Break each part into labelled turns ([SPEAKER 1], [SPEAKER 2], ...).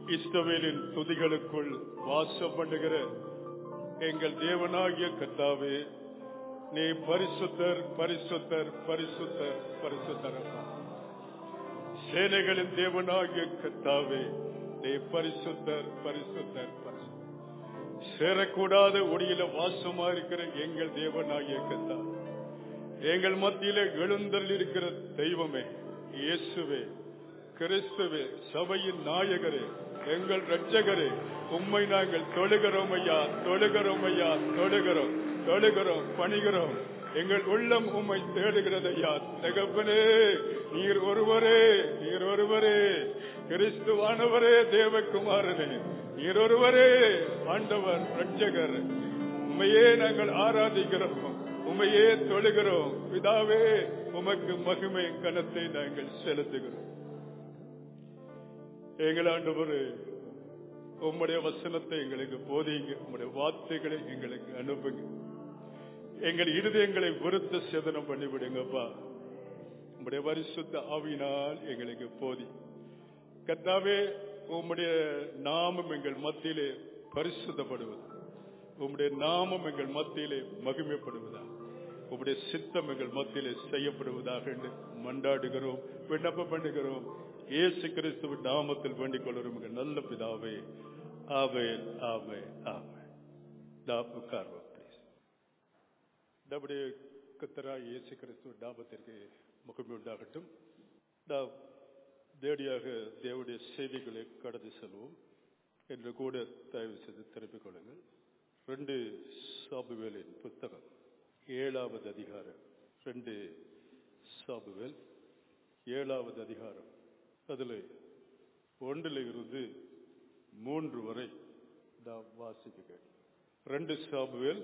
[SPEAKER 1] இஸ்ரவேலின் துதிகளுக்குள் வாசம் பண்ணுகிற எங்கள் தேவனாகிய கர்த்தாவே நீ பரிசுத்தர் பரிசுத்தர் பரிசுத்தர் பரிசுத்தர் அப்பா. சேனைகளின் தேவனாகிய கர்த்தாவே நீ பரிசுத்தர் பரிசுத்தர் பரிசுத்தர் சேரக்கூடாத ஒடியில வாசமா இருக்கிற எங்கள் தேவனாகிய கர்த்தா எங்கள் மத்தியில எழுந்தல் இருக்கிற தெய்வமே இயேசுவே கிறிஸ்துவே சபையின் நாயகரே எங்கள் ரட்சகரே உம்மை நாங்கள் தொழுகிறோம் ஐயா தொழுகிறோம் ஐயா தொழுகிறோம் தொழுகிறோம் பணிகிறோம் எங்கள் உள்ளம் உம்மை தேடுகிறது ஐயா தகப்பனே நீர் ஒருவரே நீர் ஒருவரே கிறிஸ்துவானவரே தேவகுமாரனே நீர் ஒருவரே ஆண்டவர் ரட்சகர் உண்மையே நாங்கள் ஆராதிக்கிறோம் உண்மையே தொழுகிறோம் பிதாவே உமக்கு மகிமை கனத்தை நாங்கள் செலுத்துகிறோம் எங்கள் ஆண்டவரே உம்முடைய வசனத்தை எங்களுக்கு போதிங்க உம்முடைய வார்த்தைகளை எங்களுக்கு அனுப்புங்க எங்கள் இருதயங்களை விருத்த சேதனம் பண்ணிவிடுங்கப்பா உம்முடைய பரிசுத்த ஆவியினால் எங்களுக்கு போதி கத்தாவே உம்முடைய நாமம் எங்கள் மத்தியிலே பரிசுத்தப்படுவது உம்முடைய நாமம் எங்கள் மத்தியிலே மகிமைப்படுவதா உம்முடைய சித்தம் எங்கள் மத்தியிலே செய்யப்படுவதாக என்று மண்டாடுகிறோம் விண்ணப்பம் பண்ணுகிறோம் இயேசு கிறிஸ்துவின் நாமத்தில் வேண்டிக் கொள்கிறோம் எங்கள் நல்ல பிதாவே ஆவே ஆவே ஆவே உட்கார்வோம் please. நம்முடைய கத்தரா இயேசு கிறிஸ்துவ நாமத்திற்கு முகமை உண்டாகட்டும் நாம் நேரடியாக தேவனுடைய செய்திகளை கடந்து செல்வோம் என்று கூட தயவு செய்து திருப்பிக் கொள்ளுங்கள் ரெண்டு சாபுவேலின் புத்தகம் ஏழாவது அதிகாரம் ரெண்டு சாபுவேல் ஏழாவது அதிகாரம் அதில் ஒன்றில் இருந்து மூன்று வரை நாம் வாசிக்க ரெண்டு சாபுவேல்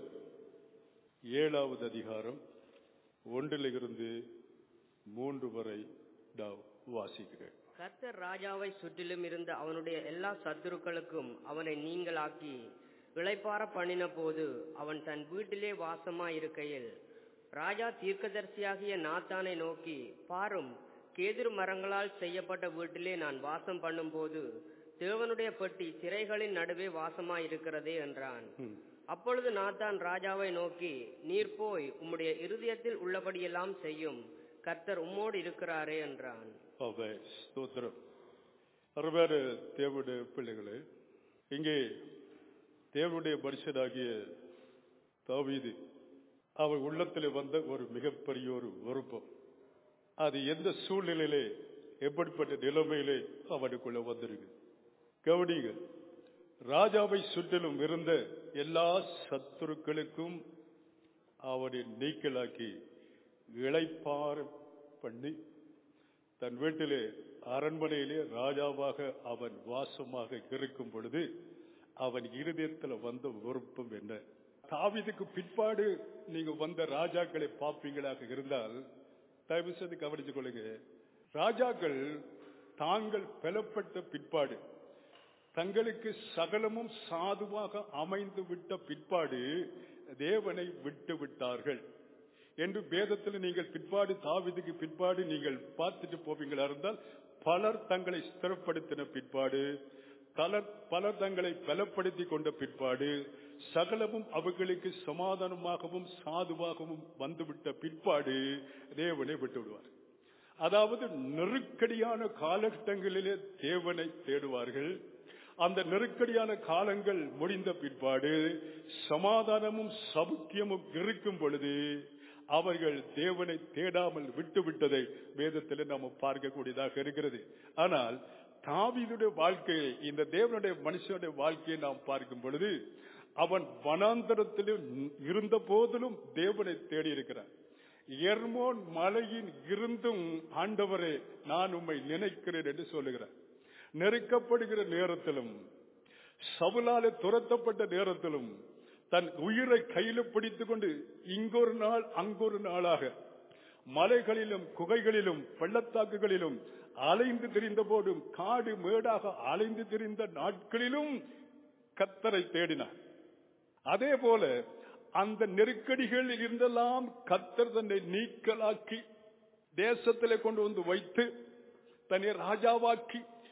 [SPEAKER 1] ஏழாவது அதிகாரம் ஒன்றில் இருந்து மூன்று வரை நாம் வாசிக்கிறேன்
[SPEAKER 2] கர்த்தர் ராஜாவை சுற்றிலும் இருந்த அவனுடைய எல்லா சத்துருக்களுக்கும் அவனை நீங்களாக்கி இளைப்பார பண்ணின போது அவன் தன் வீட்டிலே வாசமாயிருக்கையில் ராஜா தீர்க்கதரிசியாகிய நாத்தானை நோக்கி பாரும் கேதுரு மரங்களால் செய்யப்பட்ட வீட்டிலே நான் வாசம் பண்ணும்போது தேவனுடைய பெட்டி திரைகளின் நடுவே வாசமாயிருக்கிறதே என்றான்
[SPEAKER 1] ம்.
[SPEAKER 2] அப்பொழுது நாத்தான் ராஜாவை நோக்கி நீர் போய் உம்முடைய இருதயத்தில் உள்ளபடியெல்லாம் செய்யும் கர்த்தர் உம்மோடு இருக்கிறாரே என்றான்
[SPEAKER 1] அவை ஸ்தோத்திரம் அருமையான தேவனுடைய பிள்ளைகளே இங்கே தேவனுடைய மனுஷனாகிய தாவீது அவர் உள்ளத்தில் வந்த ஒரு மிகப்பெரிய ஒரு விருப்பம் அது எந்த சூழ்நிலையிலே எப்படிப்பட்ட நிலைமையிலே அவனுக்குள்ள வந்திருக்கு கவனிகள் ராஜாவை சுற்றிலும் இருந்த எல்லா சத்துருக்களுக்கும் அவனை நீக்கலாக்கி இளைப்பார பண்ணி தன் வீட்டிலே அரண்மனையிலே ராஜாவாக அவன் வாசமாக இருக்கும் பொழுது அவன் இருதயத்தில் வந்த விருப்பம் என்ன தாவீதுக்கு பிற்பாடு நீங்க வந்த ராஜாக்களை பார்ப்பீங்களாக இருந்தால் தயவு செய்து கவனித்துக் கொள்ளுங்க ராஜாக்கள் தாங்கள் பலப்பட்ட பிற்பாடு தங்களுக்கு சகலமும் சாதுவாக அமைந்து விட்ட பிற்பாடு தேவனை விட்டு விட்டார்கள் என்று வேதத்தில் நீங்கள் பிற்பாடு தாவிதுக்கு பிற்பாடு நீங்கள் பார்த்துட்டு போவீங்களா இருந்தால் பலர் தங்களை ஸ்திரப்படுத்தின பிற்பாடு பலர் பலர் தங்களை பலப்படுத்தி கொண்ட பிற்பாடு சகலமும் அவர்களுக்கு சமாதானமாகவும் சாதுவாகவும் வந்துவிட்ட பிற்பாடு தேவனை விட்டு விடுவார் அதாவது நெருக்கடியான காலகட்டங்களிலே தேவனை தேடுவார்கள் அந்த நெருக்கடியான காலங்கள் முடிந்த பிற்பாடு சமாதானமும் சவுக்கியமும் இருக்கும் பொழுது அவர்கள் தேவனை தேடாமல் விட்டு விட்டதை வேதத்தில் நாம் பார்க்கக்கூடியதாக இருக்கிறது ஆனால் தாவீதுடைய வாழ்க்கையை இந்த தேவனுடைய மனுஷனுடைய வாழ்க்கையை நாம் பார்க்கும் பொழுது அவன் வனாந்தரத்திலும் இருந்த போதிலும் தேவனை தேடி இருக்கிறான் எர்மோன் மலையின் இருந்தும் ஆண்டவரே நான் உம்மை நினைக்கிறேன் என்று சொல்லுகிறார் நெருக்கப்படுகிற நேரத்திலும் சவுலாலே துரத்தப்பட்ட நேரத்திலும் தன் உயிரை கையில பிடித்துக் கொண்டு இங்கொரு நாள் அங்கொரு நாளாக மலைகளிலும் குகைகளிலும் பள்ளத்தாக்குகளிலும் அலைந்து திரிந்த போதும் காடு மேடாக அலைந்து திரிந்த நாட்களிலும் கத்தரை தேடினார் அதே போல அந்த நெருக்கடிகள் இருந்தெல்லாம் கத்தர் தன்னை நீக்கலாக்கி தேசத்திலே கொண்டு வந்து வைத்து தன்னை ராஜாவாக்கி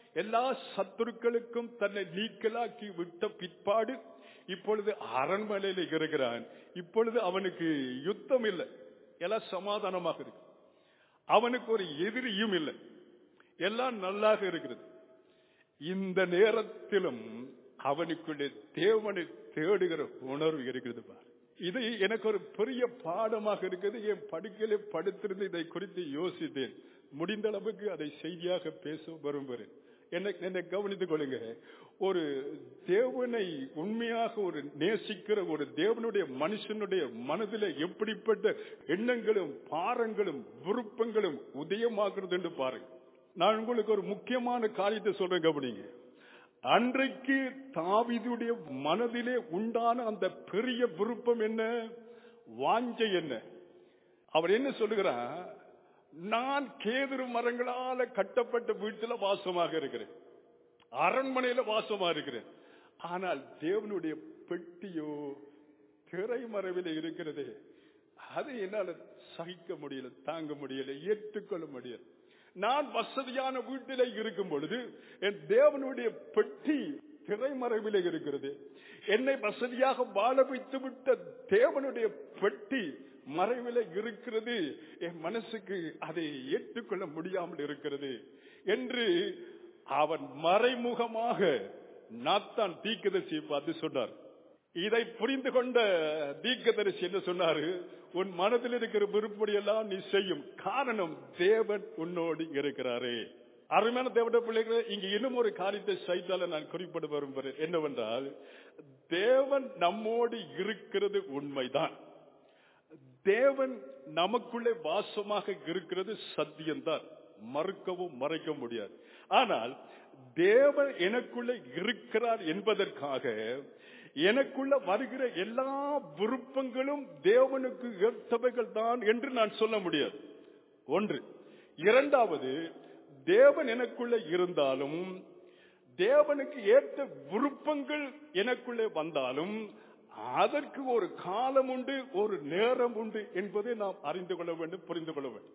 [SPEAKER 1] எல்லா சத்துருக்களுக்கும் தன்னை நீக்கலாக்கி விட்ட பிற்பாடு இப்பொழுது அரண்மனையில் இருக்கிறான் இப்பொழுது அவனுக்கு யுத்தம் இல்லை எல்லாம் சமாதானமாக இருக்கு அவனுக்கு ஒரு எதிரியும் இல்லை எல்லாம் நல்லாக இருக்கிறது இந்த நேரத்திலும் அவனுக்குள்ளே தேவனை தேடுகிற உணர்வு இருக்கிறது பார் இது எனக்கு ஒரு பெரிய பாடமாக இருக்குது என் படுக்கையிலே படுத்திருந்து இதை குறித்து யோசித்தேன் முடிந்த அளவுக்கு அதை செய்தியாக பேச விரும்புகிறேன் என்னை என்னை கவனித்துக் கொள்ளுங்க ஒரு தேவனை உண்மையாக ஒரு நேசிக்கிற ஒரு தேவனுடைய மனுஷனுடைய மனதில் எப்படிப்பட்ட எண்ணங்களும் பாரங்களும் விருப்பங்களும் உதயமாகிறது என்று பாருங்க நான் உங்களுக்கு ஒரு முக்கியமான காரியத்தை சொல்றேன் கவனிங்க அன்றைக்கு தாவிதுடைய மனதிலே உண்டான அந்த பெரிய விருப்பம் என்ன வாஞ்சை என்ன அவர் என்ன சொல்லுகிறார் நான் கேதுரு மரங்களால கட்டப்பட்ட வீட்டுல வாசமாக இருக்கிறேன் அரண்மனையில வாசமா இருக்கிறேன் ஆனால் தேவனுடைய பெட்டியோ திரைமறைவில் இருக்கிறதே அதை என்னால சகிக்க முடியல தாங்க முடியல ஏற்றுக்கொள்ள முடியல நான் வசதியான வீட்டிலே இருக்கும் பொழுது என் தேவனுடைய பெட்டி திரைமறைவில் இருக்கிறது என்னை வசதியாக வாழ வைத்து விட்ட தேவனுடைய பெட்டி மறைவில் இருக்கிறது என் மனசுக்கு அதை ஏற்றுக்கொள்ள முடியாமல் இருக்கிறது என்று அவன் மறைமுகமாக நாத்தான் தீக்கதரிசி பார்த்து சொன்னார் இதை புரிந்து கொண்ட தீக்கதரிசி என்ன சொன்னாரு உன் மனதில் இருக்கிற விருப்படி எல்லாம் நீ செய்யும் காரணம் தேவன் உன்னோடு இருக்கிறாரே அருமையான தேவட பிள்ளைகளை இங்க இன்னும் ஒரு காரியத்தை செய்தால நான் குறிப்பிட விரும்புகிறேன் என்னவென்றால் தேவன் நம்மோடு இருக்கிறது உண்மைதான் தேவன் நமக்குள்ளே வாசமாக இருக்கிறது சத்தியம்தான் மறுக்கவும் மறைக்க முடியாது ஆனால் தேவன் எனக்குள்ளே இருக்கிறார் என்பதற்காக எனக்குள்ள வருகிற எல்லா விருப்பங்களும் தேவனுக்கு ஏற்றவைகள் தான் என்று நான் சொல்ல முடியாது ஒன்று இரண்டாவது தேவன் எனக்குள்ள இருந்தாலும் தேவனுக்கு ஏற்ற விருப்பங்கள் எனக்குள்ளே வந்தாலும் அதற்கு ஒரு காலம் உண்டு ஒரு நேரம் உண்டு என்பதை நாம் அறிந்து கொள்ள வேண்டும் புரிந்து கொள்ள வேண்டும்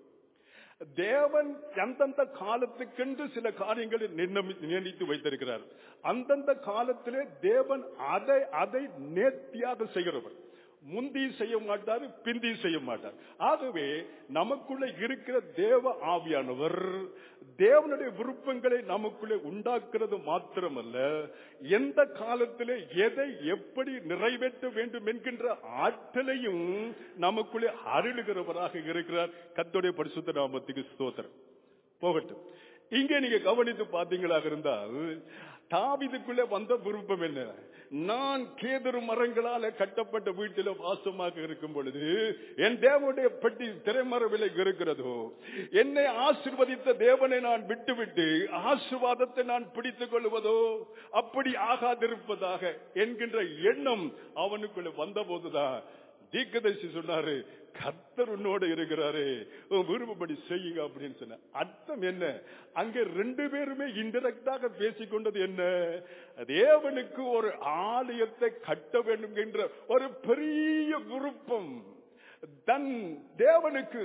[SPEAKER 1] தேவன் அந்தந்த காலத்துக்கென்று சில காரியங்களை நியமித்து வைத்திருக்கிறார் அந்தந்த காலத்திலே தேவன் அதை அதை நேர்த்தியாக செய்கிறவர் முந்தி செய்ய மாட்டார் பிந்தி செய்ய மாட்டார் ஆகவே நமக்குள்ள இருக்கிற தேவ ஆவியானவர் தேவனுடைய விருப்பங்களை நமக்குள்ளே உண்டாக்குறது மாத்திரமல்ல எந்த காலத்திலே எதை எப்படி நிறைவேற்ற வேண்டும் என்கின்ற ஆற்றலையும் நமக்குள்ளே அருளுகிறவராக இருக்கிறார் கத்தோடைய பரிசுத்த நாமத்துக்கு ஸ்தோத்திரம் போகட்டும் இங்கே நீங்க கவனித்து பாத்தீங்களாக இருந்தால் தாவிதுக்குள்ளே வந்த விருப்பம் என்ன நான் கேதரு மரங்களால கட்டப்பட்ட வீட்டில வாசமாக இருக்கும் பொழுது என் தேவனுடைய பெட்டி திரைமரவிலை இருக்கிறதோ என்னை ஆசிர்வதித்த தேவனை நான் விட்டுவிட்டு ஆசிர்வாதத்தை நான் பிடித்துக் கொள்வதோ அப்படி ஆகாதிருப்பதாக என்கின்ற எண்ணம் அவனுக்குள்ள வந்த போதுதான் தீக்கதரிசி சொன்னாரு கர்த்தர் உன்னோடு இருக்கிறாரு உன் விருப்பப்படி செய்யுங்க அப்படின்னு சொன்ன அர்த்தம் என்ன அங்க ரெண்டு பேருமே இன்டெரக்டாக பேசிக்கொண்டது என்ன தேவனுக்கு ஒரு ஆலயத்தை கட்ட வேண்டும் என்ற ஒரு பெரிய விருப்பம் தன் தேவனுக்கு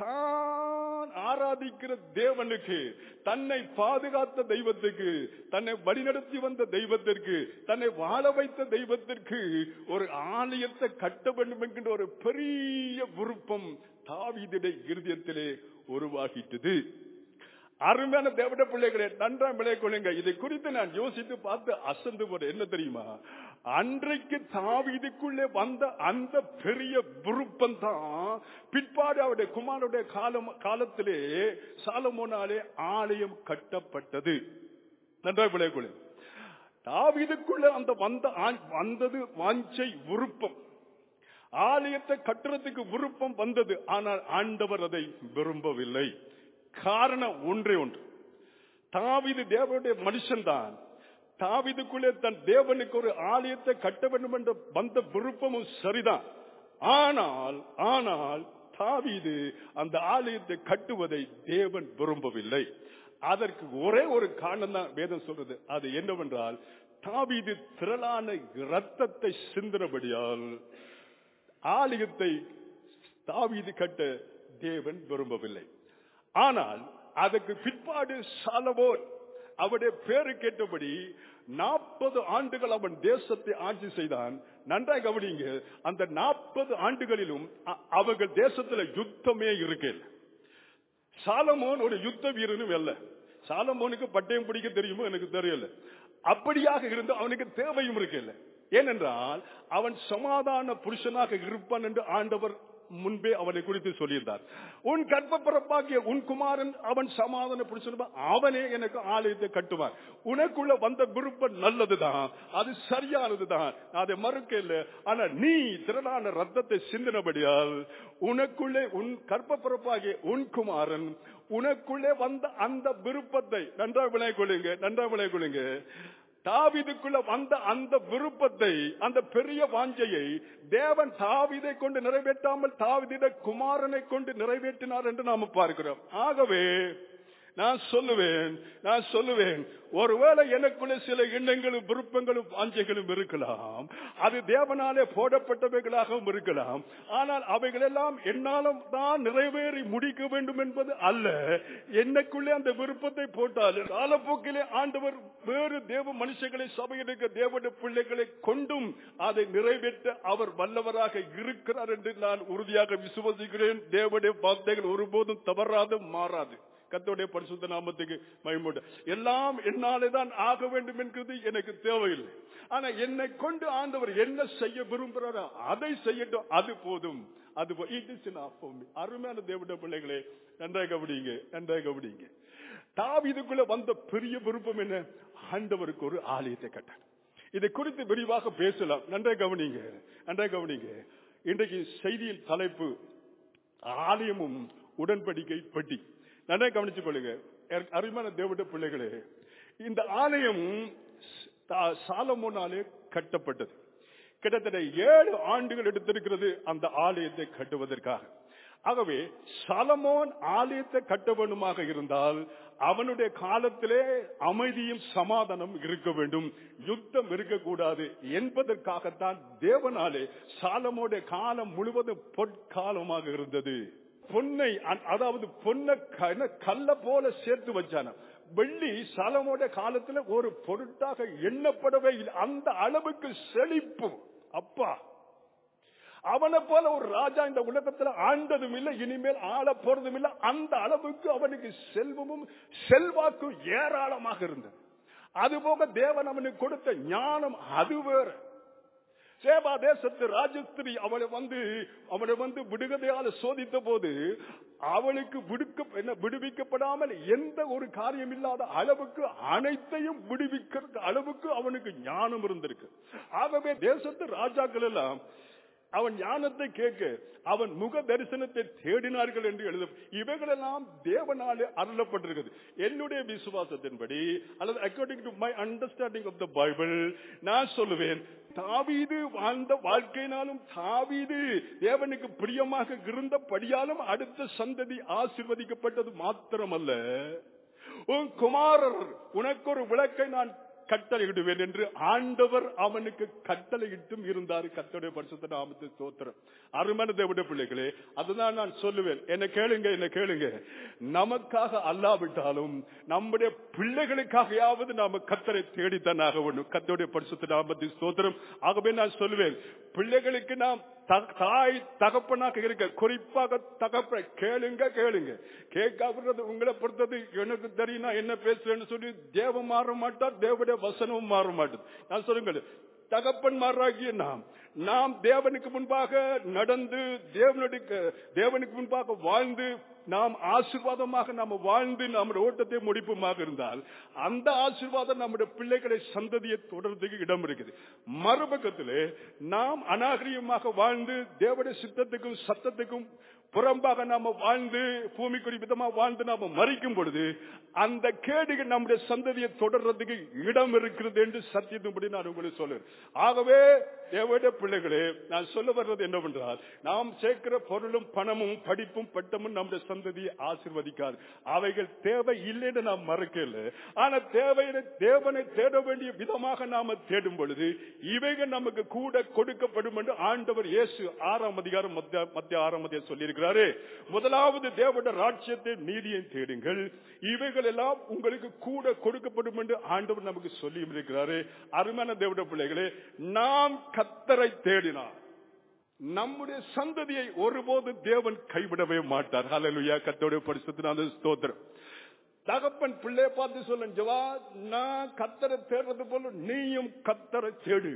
[SPEAKER 1] தான் ஆராதிக்கிற தேவனுக்கு தன்னை பாதுகாத்த தெய்வத்துக்கு தன்னை வழிநடத்தி வந்த தெய்வத்திற்கு தன்னை வாழ வைத்த தெய்வத்திற்கு ஒரு ஆலயத்தை கட்ட வேண்டும் என்கின்ற ஒரு பெரிய விருப்பம் தாவீதுடைய இருதயத்திலே உருவாகிட்டது அருமையான தேவட பிள்ளைகளே நன்றாம் விளைய கொள்ளுங்க இதை குறித்து நான் யோசித்து பார்த்து அசந்து போற என்ன தெரியுமா அன்றைக்கு தாவீதுக்குள்ளே வந்த அந்த பெரிய விருப்பம் தான் பிற்பாடு அவருடைய குமாரனுடைய காலம் காலத்திலே சாலமோனாலே ஆலயம் கட்டப்பட்டது நன்றாக விளைய கொள்ளுங்க தாவீதுக்குள்ள அந்த வந்த வந்தது வாஞ்சை விருப்பம் ஆலயத்தை கட்டுறதுக்கு விருப்பம் வந்தது ஆனால் ஆண்டவர் அதை விரும்பவில்லை காரணம் ஒன்றே ஒன்று தாவிது தேவனுடைய மனுஷன்தான் தாவிதுக்குள்ளே தன் தேவனுக்கு ஒரு ஆலயத்தை கட்ட வேண்டும் என்ற வந்த விருப்பமும் சரிதான் ஆனால் ஆனால் தாவீது அந்த ஆலயத்தை கட்டுவதை தேவன் விரும்பவில்லை அதற்கு ஒரே ஒரு காரணம் தான் வேதம் சொல்றது அது என்னவென்றால் தாவீது திரளான இரத்தத்தை சிந்தினபடியால் ஆலயத்தை தாவீது கட்ட தேவன் விரும்பவில்லை ஆனால் அதற்கு பிற்பாடு சாலவோன் அவருடைய பேரு கேட்டபடி நாற்பது ஆண்டுகள் அவன் தேசத்தை ஆட்சி செய்தான் நன்றாக கவனிங்க அந்த நாற்பது ஆண்டுகளிலும் அ- அவர்கள் தேசத்துல யுத்தமே இருக்கல சாலமோன் ஒரு யுத்த வீரனும் அல்ல சாலமோனுக்கு பட்டயம் பிடிக்க தெரியுமோ எனக்கு தெரியல அப்படியாக இருந்து அவனுக்கு தேவையும் இருக்கல ஏனென்றால் அவன் சமாதான புருஷனாக இருப்பான் என்று ஆண்டவர் முன்பே அவனை குறித்து சொல்லியிருந்தார் உன் கற்பப்பிறப்பாகிய உன் குமாரன் அவன் சமாதான புருஷன் அவனே எனக்கு ஆலயத்தை கட்டுவான் உனக்குள்ள வந்த விருப்பம் நல்லதுதான் அது சரியானதுதான் நான் அதை மறுக்க இல்லை ஆனா நீ திரளான ரத்தத்தை சிந்தினபடியால் உனக்குள்ளே உன் கற்பப்பிறப்பாகிய உன் குமாரன் உனக்குள்ளே வந்த அந்த விருப்பத்தை நன்றா விளை கொள்ளுங்க நன்றா விளை கொள்ளுங்க தாவிதுக்குள்ள வந்த அந்த விருப்பத்தை அந்த பெரிய வாஞ்சையை தேவன் தாவிதை கொண்டு நிறைவேற்றாமல் தாவிதிட குமாரனை கொண்டு நிறைவேற்றினார் என்று நாம பார்க்கிறோம் ஆகவே நான் சொல்லுவேன் நான் சொல்லுவேன் ஒருவேளை எனக்குள்ள சில எண்ணங்களும் விருப்பங்களும் வாஞ்சைகளும் இருக்கலாம் அது தேவனாலே போடப்பட்டவைகளாகவும் இருக்கலாம் ஆனால் அவைகளெல்லாம் என்னாலும் தான் நிறைவேறி முடிக்க வேண்டும் என்பது அல்ல என்னக்குள்ளே அந்த விருப்பத்தை போட்டால் காலப்போக்கிலே ஆண்டவர் வேறு தேவ மனுஷங்களை சபையிடுக்க தேவனுடைய பிள்ளைகளை கொண்டும் அதை நிறைவேற்ற அவர் வல்லவராக இருக்கிறார் என்று நான் உறுதியாக விசுவசிக்கிறேன் தேவனுடைய வார்த்தைகள் ஒருபோதும் தவறாது மாறாது கத்தோடைய பரிசுத்த நாமத்துக்கு மகிமுண்டு எல்லாம் என்னாலே தான் ஆக வேண்டும் என்கிறது எனக்கு தேவையில்லை ஆனா என்னை கொண்டு ஆண்டவர் என்ன செய்ய விரும்புகிறாரோ அதை செய்யட்டும் அது போதும் அது போ- it is enough for me. அருமையான தேவனுடைய பிள்ளைகளே நன்றாக கவனிங்க நன்றாக கவனிங்க தாவீதுக்குள்ள வந்த பெரிய விருப்பம் என்ன ஆண்டவருக்கு ஒரு ஆலயத்தை கட்ட இதை குறித்து விரிவாக பேசலாம் நன்றாக கவனிங்க நன்றாக கவனிங்க இன்றைக்கு செய்தியின் தலைப்பு ஆலயமும் உடன்படிக்கை பெட்டி நன்றாக கவனித்துக் கொள்ளுங்க எனக்கு அருமையான தேவனுடைய பிள்ளைகளே இந்த ஆலயம் சா- சாலமோனாலே கட்டப்பட்டது கிட்டத்தட்ட ஏழு ஆண்டுகள் எடுத்திருக்கிறது அந்த ஆலயத்தை கட்டுவதற்காக ஆகவே சாலமோன் ஆலயத்தை கட்ட வேண்டுமாக இருந்தால் அவனுடைய காலத்திலே அமைதியும் சமாதானம் இருக்க வேண்டும் யுத்தம் இருக்கக்கூடாது என்பதற்காகத்தான் தேவனாலே சாலமோடைய காலம் முழுவதும் பொற்காலமாக இருந்தது பொன்னை அ- அதாவது பொன்னை க- கல்ல போல சேர்த்து வச்சான வெள்ளி சாலமோட காலத்துல ஒரு பொருட்டாக எண்ணப்படவே இல்லை அந்த அளவுக்கு செழிப்பு அப்பா அவனை போல ஒரு ராஜா இந்த உலகத்துல ஆண்டதும் இல்லை இனிமேல் ஆள போறதும் இல்லை அந்த அளவுக்கு அவனுக்கு செல்வமும் செல்வாக்கும் ஏராளமாக இருந்தது அதுபோக தேவன் அவனுக்கு கொடுத்த ஞானம் அது வேற சேபா தேசத்து ராஜஸ்திரி அவளை வந்து அவளை வந்து விடுகதையால சோதித்த போது அவளுக்கு விடுக்க என்ன விடுவிக்கப்படாமல் எந்த ஒரு காரியம் இல்லாத அளவுக்கு அனைத்தையும் விடுவிக்கிற அளவுக்கு அவனுக்கு ஞானம் இருந்திருக்கு ஆகவே தேசத்து ராஜாக்கள் எல்லாம் அவன் ஞானத்தை கேட்க அவன் முக தரிசனத்தை தேடினார்கள் என்று எழுத இவைகளெல்லாம் தேவனாலே அருளப்பட்டிருக்கிறது என்னுடைய விசுவாசத்தின்படி அல்லது according to my understanding of the Bible நான் சொல்லுவேன் தாவீது வாழ்ந்த வாழ்க்கையினாலும் தாவீது தேவனுக்கு பிரியமாக இருந்தபடியாலும் அடுத்த சந்ததி ஆசிர்வதிக்கப்பட்டது மாத்திரமல்ல உன் குமாரர் உனக்கு ஒரு விளக்கை நான் கட்டளையிடுவேன் என்று ஆண்டவர் அவனுக்கு கட்டளையிட்டும் இருந்தார் கத்தோடைய பரிசுத்த நாமத்து தோத்திரம் அருமையான தேவடைய பிள்ளைகளே அதுதான் நான் சொல்லுவேன் என்ன கேளுங்க என்ன கேளுங்க நமக்காக அல்லாவிட்டாலும் நம்முடைய பிள்ளைகளுக்காகயாவது நாம கத்தரை தேடித்தான் ஆக வேண்டும் கத்தோடைய பரிசுத்த நாமத்தின் ஸ்தோத்திரம் ஆகவே நான் சொல்லுவேன் பிள்ளைகளுக்கு நாம் த- தாய் தகப்பனாக இருக்க குறிப்பாக தகப்ப கேளுங்க கேளுங்க கேட்காதது உங்களை பொறுத்தது எனக்கு தெரியும் நான் என்ன பேசுறேன்னு சொல்லி தேவம் மாற மாட்டார் தேவடைய வசனமும் மாற மாட்டது நான் சொல்லுங்க தகப்பன்மாராகிய நாம் நாம் தேவனுக்கு முன்பாக நடந்து தேவனுடைய தேவனுக்கு முன்பாக வாழ்ந்து நாம் ஆசீர்வாதமாக நாம் வாழ்ந்து நம்முடைய ஓட்டத்தை முடிப்புமாக இருந்தால் அந்த ஆசீர்வாதம் நம்முடைய பிள்ளைகளை சந்ததியை தொடர்றதுக்கு இடம் இருக்குது மறுபக்கத்திலே நாம் அநாகரிகமாக வாழ்ந்து தேவனுடைய சித்தத்துக்கும் சத்தத்துக்கும் புறம்பாக நாம வாழ்ந்து பூமிக்குடி விதமா வாழ்ந்து நாம மறிக்கும் பொழுது அந்த கேடுகள் நம்முடைய சந்ததியை தொடர்றதுக்கு இடம் இருக்கிறது என்று சத்தியத்தின்படி நான் உங்களுக்கு சொல்லுறேன் ஆகவே தேவடைய பிள்ளைகளே நான் சொல்ல வர்றது என்னவென்றால் நாம் சேர்க்கிற பொருளும் பணமும் படிப்பும் பட்டமும் நம்முடைய சந்ததியை ஆசிர்வதிக்காது அவைகள் தேவை இல்லைன்னு நாம் மறக்கல ஆனா தேவையை தேவனை தேட வேண்டிய விதமாக நாம தேடும் பொழுது இவைகள் நமக்கு கூட கொடுக்கப்படும் என்று ஆண்டவர் இயேசு ஆறாம் அதிகாரம் மத்திய மத்திய ஆறாம் அதிகாரம் சொல்லியிருக்கிறார் இருக்கிறாரு முதலாவது தேவட ராட்சியத்தை நீதியை தேடுங்கள் இவைகள் எல்லாம் உங்களுக்கு கூட கொடுக்கப்படும் என்று ஆண்டவர் நமக்கு சொல்லி இருக்கிறாரு அருமையான தேவட பிள்ளைகளே நாம் கத்தரை தேடினார் நம்முடைய சந்ததியை ஒருபோது தேவன் கைவிடவே மாட்டார் ஹalleluya கர்த்தருடைய பரிசுத்தமான ஸ்தோத்திரம் தகப்பன் பிள்ளை பார்த்து சொல்ல ஜவா நான் கத்தரை தேடுறது போல நீயும் கத்தரை தேடு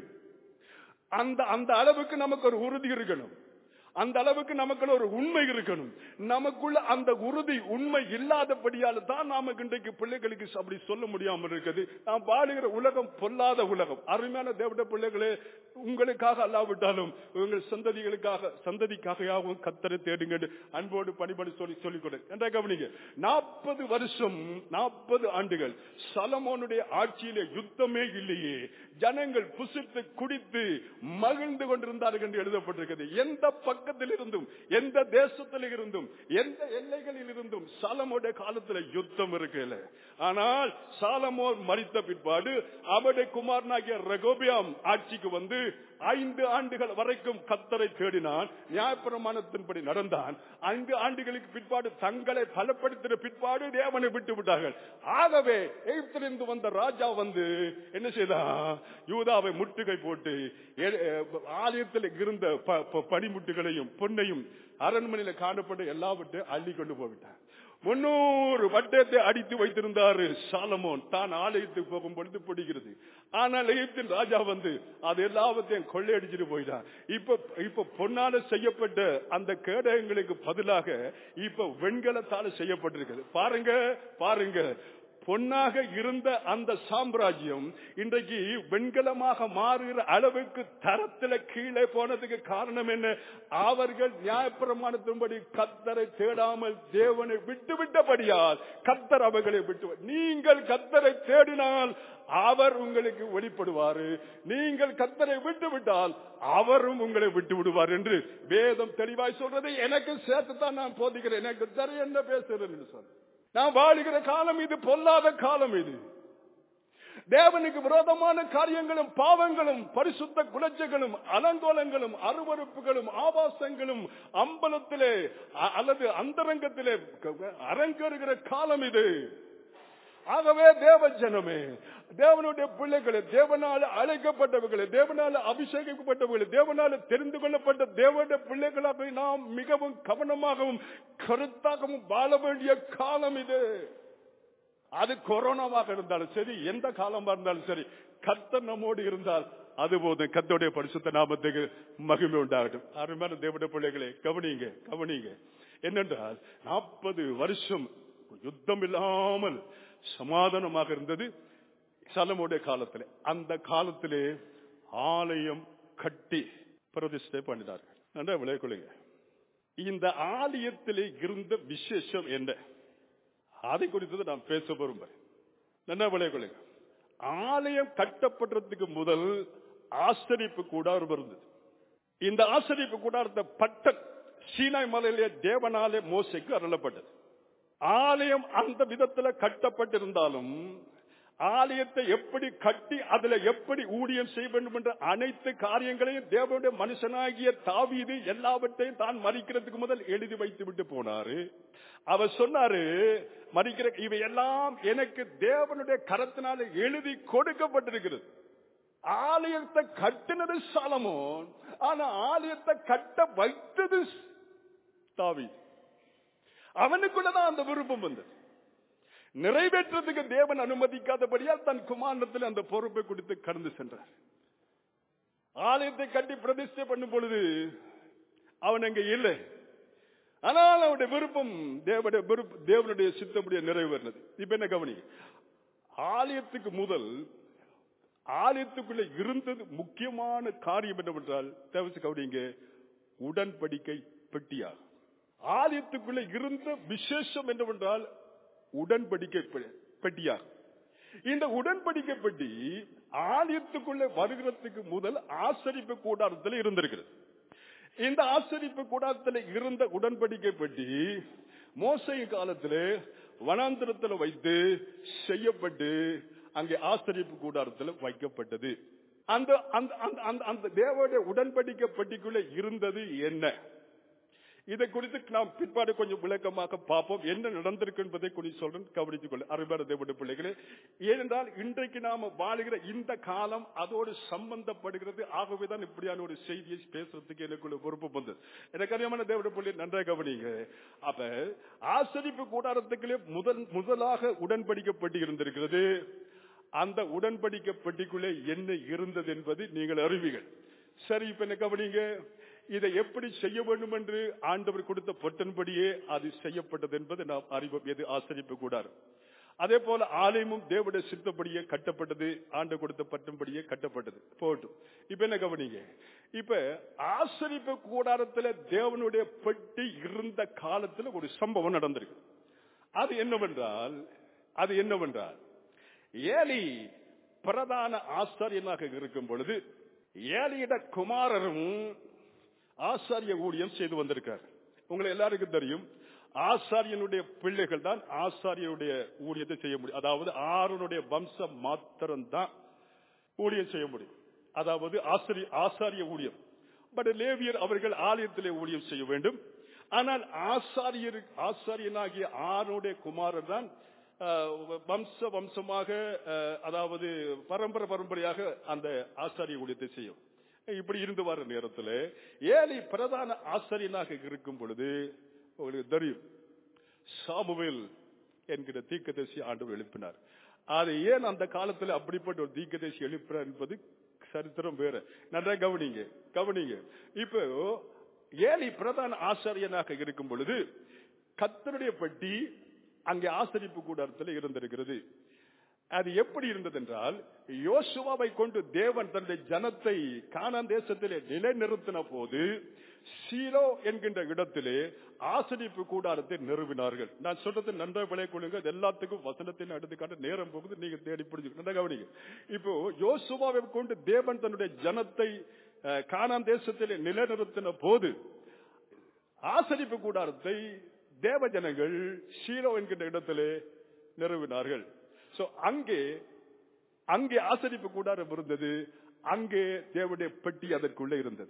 [SPEAKER 1] அந்த அந்த அளவுக்கு நமக்கு ஒரு உறுதி இருக்கணும் அந்த அளவுக்கு நமக்குள்ள ஒரு உண்மை இருக்கணும் நமக்குள்ள அந்த உறுதி உண்மை இல்லாதபடியால தான் நமக்கு இன்றைக்கு பிள்ளைகளுக்கு அப்படி சொல்ல முடியாமல் இருக்குது நாம் வாழுகிற உலகம் பொல்லாத உலகம் அருமையான தேவட பிள்ளைகளே உங்களுக்காக அல்லாவிட்டாலும் உங்கள் சந்ததிகளுக்காக சந்ததிக்காகவும் கத்தரை தேடுங்க அன்போடு பணிபடி சொல்லி சொல்லிக் கொடு என்ற கவனிங்க நாற்பது வருஷம் நாற்பது ஆண்டுகள் சலமோனுடைய ஆட்சியிலே யுத்தமே இல்லையே ஜனங்கள் புசித்து குடித்து மகிழ்ந்து கொண்டிருந்தார்கள் என்று எழுதப்பட்டிருக்கிறது எந்த பக்கத்தில் இருந்தும் எந்த தேசத்தில் இருந்தும் எந்த எல்லைகளில் இருந்தும் சாலமோட காலத்துல யுத்தம் இருக்கல ஆனால் சாலமோன் மறித்த பிற்பாடு அவருடைய குமாரனாகிய ரகோபியாம் ஆட்சிக்கு வந்து ஐந்து ஆண்டுகள் வரைக்கும் கத்தரை தேடினான் நியாயப்பிரமாணத்தின்படி நடந்தான் ஐந்து ஆண்டுகளுக்கு பிற்பாடு தங்களை பலப்படுத்தின பிற்பாடு தேவனை விட்டு விட்டார்கள் ஆகவே எகிப்திலிருந்து வந்த ராஜா வந்து என்ன செய்தான் யூதாவை முட்டுகை போட்டு எ- எ- ஆலயத்தில் இருந்த ப- ப- பனிமுட்டுகளையும் பொன்னையும் அரண்மனையில காணப்பட்ட எல்லாவற்றையும் அள்ளி கொண்டு போய்விட்டார் முன்னூறு வட்டத்தை அடித்து வைத்திருந்தாரு சாலமோன் தான் ஆலயத்துக்கு போகும் பொழுது பிடிக்கிறது ஆனால் எகிப்தின் ராஜா வந்து அது எல்லாவற்றையும் கொள்ளையடிச்சிட்டு போயிட்டான் இப்ப இப்ப பொன்னால செய்யப்பட்ட அந்த கேடயங்களுக்கு பதிலாக இப்ப வெண்கலத்தால செய்யப்பட்டிருக்கிறது பாருங்க பாருங்க பொன்னாக இருந்த அந்த சாம்ராஜ்யம் இன்றைக்கு வெண்கலமாக மாறுகிற அளவுக்கு தரத்துல கீழே போனதுக்கு காரணம் என்ன அவர்கள் நியாயப்பிரமாணத்தின்படி கத்தரை தேடாமல் தேவனை விட்டு விட்டபடியால் கத்தர் அவர்களை விட்டு நீங்கள் கத்தரை தேடினால் அவர் உங்களுக்கு வெளிப்படுவாரு நீங்கள் கத்தரை விட்டு விட்டால் அவரும் உங்களை விட்டு விடுவார் என்று வேதம் தெளிவாய் சொல்றதை எனக்கு சேர்த்து தான் நான் போதிக்கிறேன் எனக்கு தெரிய என்ன பேசுறேன் என்று சொல்றேன் நான் வாழுகிற காலம் இது பொல்லாத காலம் இது தேவனுக்கு விரோதமான காரியங்களும் பாவங்களும் பரிசுத்த குலச்சைகளும் அலங்கோலங்களும் அருவறுப்புகளும் ஆபாசங்களும் அம்பலத்திலே அ- அல்லது அந்தரங்கத்திலே க- அரங்கேறுகிற காலம் இது ஆகவே தேவ ஜனமே தேவனுடைய பிள்ளைகளே தேவனால அழைக்கப்பட்டவர்களே தேவனால அபிஷேகிக்கப்பட்டவர்களே தேவனால தெரிந்து கொள்ளப்பட்ட தேவனுடைய பிள்ளைகளாக நாம் மிகவும் கவனமாகவும் கருத்தாகவும் வாழ வேண்டிய காலம் இது அது கொரோனாவாக இருந்தாலும் சரி எந்த காலமா இருந்தாலும் சரி கர்த்தர் நம்மோடு இருந்தால் அது போதும் கத்தோடைய பரிசுத்த நாமத்துக்கு மகிமை உண்டாகட்டும் அருமையான தேவனுடைய பிள்ளைகளே கவனிங்க கவனிங்க என்னென்றால் நாற்பது வருஷம் யுத்தம் இல்லாமல் சமாதானமாக இருந்தது சலமுடைய காலத்திலே அந்த காலத்திலே ஆலயம் கட்டி பிரதிஷ்டை பண்ணினார்கள் நன்றா விளையாடுங்க இந்த ஆலயத்திலே இருந்த விசேஷம் என்ன அதை குறித்து நான் பேச விரும்புகிறேன் என்ன விளையாடுங்க ஆலயம் கட்டப்படுறதுக்கு முதல் ஆசரிப்பு கூடாரம் இருந்தது இந்த ஆசரிப்பு கூடாரத்தை பட்டன் சீனாய் மலையிலே தேவனாலே மோசைக்கு அருளப்பட்டது ஆலயம் அந்த விதத்துல கட்டப்பட்டிருந்தாலும் ஆலயத்தை எப்படி கட்டி அதுல எப்படி ஊழியம் செய்ய வேண்டும் என்ற அனைத்து காரியங்களையும் தேவனுடைய மனுஷனாகிய தாவீது எல்லாவற்றையும் தான் மறிக்கிறதுக்கு முதல் எழுதி வைத்து விட்டு போனாரு அவர் சொன்னாரு மறிக்கிற இவை எல்லாம் எனக்கு தேவனுடைய கரத்தினால எழுதி கொடுக்கப்பட்டிருக்கிறது ஆலயத்தை கட்டினது சாலமோன் ஆனா ஆலயத்தை கட்ட வைத்தது தாவி அவனுக்குள்ளதான் அந்த விருப்பம் வந்தது நிறைவேற்றத்துக்கு தேவன் அனுமதிக்காதபடியால் தன் குமாரத்தில் அந்த பொறுப்பை கொடுத்து கடந்து சென்றார் ஆலயத்தை கட்டி பிரதிஷ்டை பண்ணும் பொழுது அவன் அங்க இல்லை ஆனால் அவனுடைய விருப்பம் தேவனுடைய விருப்ப தேவனுடைய சித்தமுடைய நிறைவேறினது இப்ப என்ன கவனி ஆலயத்துக்கு முதல் ஆலயத்துக்குள்ள இருந்தது முக்கியமான காரியம் என்னவென்றால் தேவச்சு கவனிங்க உடன்படிக்கை பெட்டியாக ஆலயத்துக்குள்ள இருந்த விசேஷம் என்னவென்றால் உடன்படிக்கை பெ- பெட்டியாக இந்த உடன்படிக்கை பெட்டி ஆலயத்துக்குள்ள வருகிறதுக்கு முதல் ஆசரிப்பு கூடாரத்தில் இருந்திருக்கிறது இந்த ஆசரிப்பு கூடாரத்தில் இருந்த உடன்படிக்கை பெட்டி மோசை காலத்திலே வனாந்திரத்தில் வைத்து செய்யப்பட்டு அங்கே ஆசரிப்பு கூடாரத்தில் வைக்கப்பட்டது அந்த அந்த அந்த- அந்த அந்த தேவனுடைய உடன்படிக்கை பெட்டிக்குள்ள இருந்தது என்ன இதை குறித்து நாம் பிற்பாடு கொஞ்சம் விளக்கமாக பார்ப்போம் என்ன நடந்திருக்கு என்பதை கொஞ்சம் சொல்றேன் கவனித்துக் கொள்ள அருமையான தேவனுடைய பிள்ளைகளே ஏனென்றால் இன்றைக்கு நாம வாழுகிற இந்த காலம் அதோடு சம்பந்தப்படுகிறது ஆகவேதான் இப்படியான ஒரு செய்தியை பேசுறதுக்கு எனக்குள்ள பொறுப்பு வந்தது எனக்கு அறியமான தேவனுடைய பிள்ளை நன்றாக கவனிங்க அப்ப ஆசரிப்பு கூடாரத்துக்குள்ளே முதல் முதலாக உடன்படிக்கப்பட்டு இருந்திருக்கிறது அந்த உடன்படிக்கை பெட்டிக்குள்ளே என்ன இருந்தது என்பது நீங்கள் அறிவீர்கள் சரி இப்ப என்ன கவனிங்க இதை எப்படி செய்ய வேண்டும் என்று ஆண்டவர் கொடுத்த பொட்டன்படியே அது செய்யப்பட்டது என்பது நாம் அறிவோம் எது ஆசரிப்பு கூடாது அதே போல ஆலயமும் தேவனுடைய சித்தப்படியே கட்டப்பட்டது ஆண்டு கொடுத்த பட்டன்படியே கட்டப்பட்டது போட்டும் இப்ப என்ன கவனிங்க இப்ப ஆசரிப்பு கூடாரத்துல தேவனுடைய பெட்டி இருந்த காலத்துல ஒரு சம்பவம் நடந்திருக்கு அது என்னவென்றால் அது என்னவென்றால் ஏலி பிரதான ஆசாரியனாக இருக்கும் பொழுது ஏலியிட குமாரரும் ஆசாரிய ஊழியம் செய்து வந்திருக்கார் உங்களை எல்லாருக்கும் தெரியும் ஆசாரியனுடைய பிள்ளைகள் தான் ஆசாரியனுடைய ஊழியத்தை செய்ய முடியும் அதாவது ஆறுனுடைய வம்சம் மாத்திரம்தான் ஊழியம் செய்ய முடியும் அதாவது ஆசிரிய ஆசாரிய ஊழியம் பட் லேவியர் அவர்கள் ஆலயத்திலே ஊழியம் செய்ய வேண்டும் ஆனால் ஆசாரியர் ஆசாரியனாகிய ஆறுடைய குமாரர் தான் அஹ், வம்ச வம்சமாக அஹ், அதாவது பரம்பரை பரம்பரையாக அந்த ஆசாரிய ஊழியத்தை செய்யும் இப்படி இருந்து வர நேரத்தில் ஏலி பிரதான ஆசாரியனாக இருக்கும் பொழுது உங்களுக்கு தெரியும் சாமுவேல் என்கிற தீக்கதரிசி ஆண்டவர் எழுப்பினார் அது ஏன் அந்த காலத்துல அப்படிப்பட்ட ஒரு தீக்கதரிசி எழுப்பினார் என்பது சரித்திரம் வேற நல்லா கவனிங்க கவனிங்க இப்போ ஏலி பிரதான ஆசாரியனாக இருக்கும் பொழுது கத்தருடைய பட்டி அங்கே ஆசரிப்பு கூடாரத்தில் இருந்திருக்கிறது அது எப்படி இருந்தது என்றால் யோசுவாவை கொண்டு தேவன் தன்னுடைய ஜனத்தை கானான் தேசத்திலே நிலைநிறுத்தின போது சீரோ என்கின்ற இடத்திலே ஆசரிப்பு கூடாரத்தை நிறுவினார்கள் நான் சொல்றது நன்றாக விளைய கொள்ளுங்க அது எல்லாத்துக்கும் வசனத்தின் எடுத்துக்காட்ட நேரம் போகுது நீங்க தேடி பிடிச்சு நல்லா கவனிங்க இப்போ யோசுவாவை கொண்டு தேவன் தன்னுடைய ஜனத்தை அஹ், கானான் தேசத்திலே நிலைநிறுத்தின போது ஆசரிப்பு கூடாரத்தை தேவ ஜனங்கள் ஷீரோ என்கின்ற இடத்திலே நிறுவினார்கள் சோ அங்கே அங்கே ஆசரிப்பு கூடாரம் இருந்தது அங்கே தேவனுடைய பெட்டி அதற்குள்ளே இருந்தது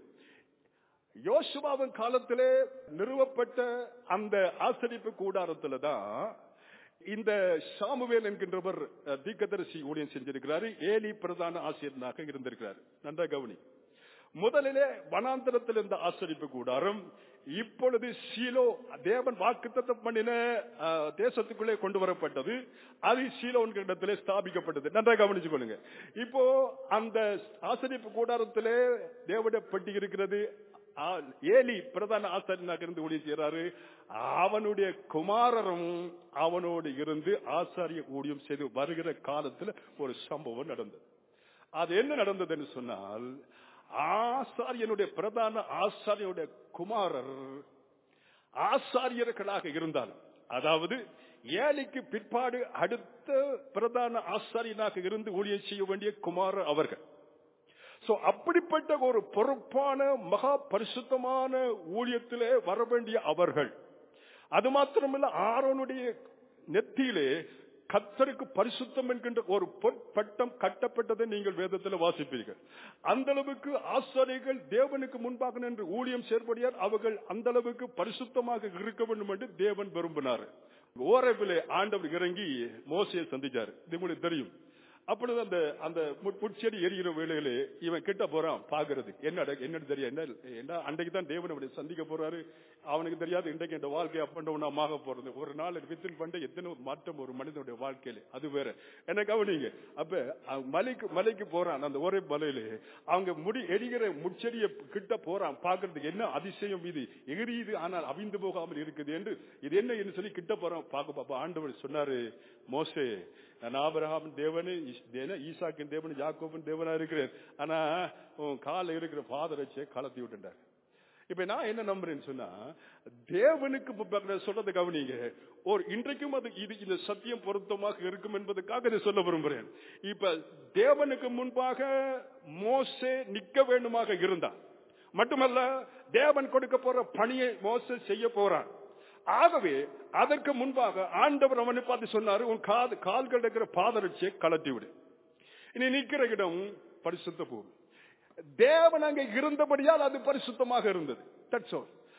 [SPEAKER 1] யோசுவாவின் காலத்திலே நிறுவப்பட்ட அந்த ஆசரிப்பு கூடாரத்துல தான் இந்த சாமுவேல் என்கின்றவர் அஹ், தீர்க்கதரிசி ஊழியம் செஞ்சிருக்கிறாரு ஏலி பிரதான ஆசிரியனாக இருந்திருக்கிறார் நன்றா கவனி முதலிலே வனாந்தரத்தில் இருந்த ஆசரிப்பு கூடாரம் இப்பொழுது சீலோ தேவன் வாக்குத்தத்தம் பண்ணின அஹ், தேசத்துக்குள்ளே கொண்டு வரப்பட்டது அது சீலோ என்கிற இடத்திலே ஸ்தாபிக்கப்பட்டது நன்றாக கவனிச்சு கொள்ளுங்க இப்போ அந்த ஆசரிப்பு கூடாரத்திலே தேவனுடைய பெட்டி இருக்கிறது ஆ, ஏலி பிரதான ஆசாரியனாக இருந்து ஊழியம் செய்யறாரு அவனுடைய குமாரரும் அவனோடு இருந்து ஆசாரிய ஊழியம் செய்து வருகிற காலத்துல ஒரு சம்பவம் நடந்தது அது என்ன நடந்ததுன்னு சொன்னால் ஆசாரியனுடைய பிரதான ஆசாரியனுடைய குமாரர் ஆசாரியர்களாக இருந்தாலும் அதாவது ஏலிக்கு பிற்பாடு அடுத்த பிரதான ஆசாரியனாக இருந்து ஊழியம் செய்ய வேண்டிய குமாரர் அவர்கள் சோ அப்படிப்பட்ட ஒரு பொறுப்பான மகா பரிசுத்தமான ஊழியத்திலே வர வேண்டிய அவர்கள் அது மாத்திரமல்ல ஆரோனுடைய நெத்தியிலே கத்தருக்கு பரிசுத்தம் என்கின்ற ஒரு பொற்பட்டம் கட்டப்பட்டதை நீங்கள் வேதத்தில் வாசிப்பீர்கள் அந்த அளவுக்கு ஆசாரியர்கள் தேவனுக்கு முன்பாக நின்று ஊழியம் செயற்படியார் அவர்கள் அந்த அளவுக்கு பரிசுத்தமாக இருக்க வேண்டும் என்று தேவன் விரும்பினார் ஓரவிலே ஆண்டவர் இறங்கி மோசையை சந்திச்சார் இது உங்களுக்கு தெரியும் அப்பொழுது அந்த அந்த முட்- முட்செடி எரிகிற வேளையிலே இவன் கிட்ட போறான் பாக்குறது என்ன அட- என்னன்னு தெரியும் என்ன என்ன அன்றைக்கு தான் தேவன் அவனை சந்திக்க போறாரு அவனுக்கு தெரியாது இன்றைக்கு இந்த வாழ்க்கை அப்பண்டவனமாக போறது ஒரு நாள் வித்தின் பண்ண எத்தனை ஒரு மாற்றம் ஒரு மனிதனுடைய வாழ்க்கையில அது வேற என்ன கவனிங்க அப்ப அவன் மலைக்கு மலைக்கு போறான் அந்த ஒரே மலையில அவங்க முடி எரிகிற முட்செடிய கிட்ட போறான் பாக்குறதுக்கு என்ன அதிசயம் இது எரியுது ஆனால் அவிந்து போகாமல் இருக்குது என்று இது என்ன என்று சொல்லி கிட்ட போறான் பார்க்க பாப்பா ஆண்டவர் சொன்னாரு மோசே நான் ஆபிரகாம் தேவனு ஈஸ்- தேன- ஈசாக்கின் தேவனு யாக்கோபின் தேவனா இருக்கிறேன் ஆனா உன் கால இருக்கிற ஃபாதர் வச்சு கலத்தி விட்டுட்டார் இப்ப நான் என்ன நம்புறேன்னு சொன்னா தேவனுக்கு முன்பாக சொல்றதை கவனிங்க ஒரு இன்றைக்கும் அது இது இந்த சத்தியம் பொருத்தமாக இருக்கும் என்பதற்காக இதை சொல்ல விரும்புகிறேன் இப்ப தேவனுக்கு முன்பாக மோசே நிக்க வேண்டுமாக இருந்தான் மட்டுமல்ல தேவன் கொடுக்க போற பணியை மோசே செய்ய போறான் ஆகவே அதற்கு முன்பாக ஆண்டவர் அவனை பார்த்து சொன்னாரு உன் காது கால்கள் இருக்கிற பாதரட்சியை கலட்டி விடு இனி நிற்கிற இடம் பரிசுத்த பூமி தேவன் அங்கே இருந்தபடியால் அது பரிசுத்தமாக இருந்தது That's all.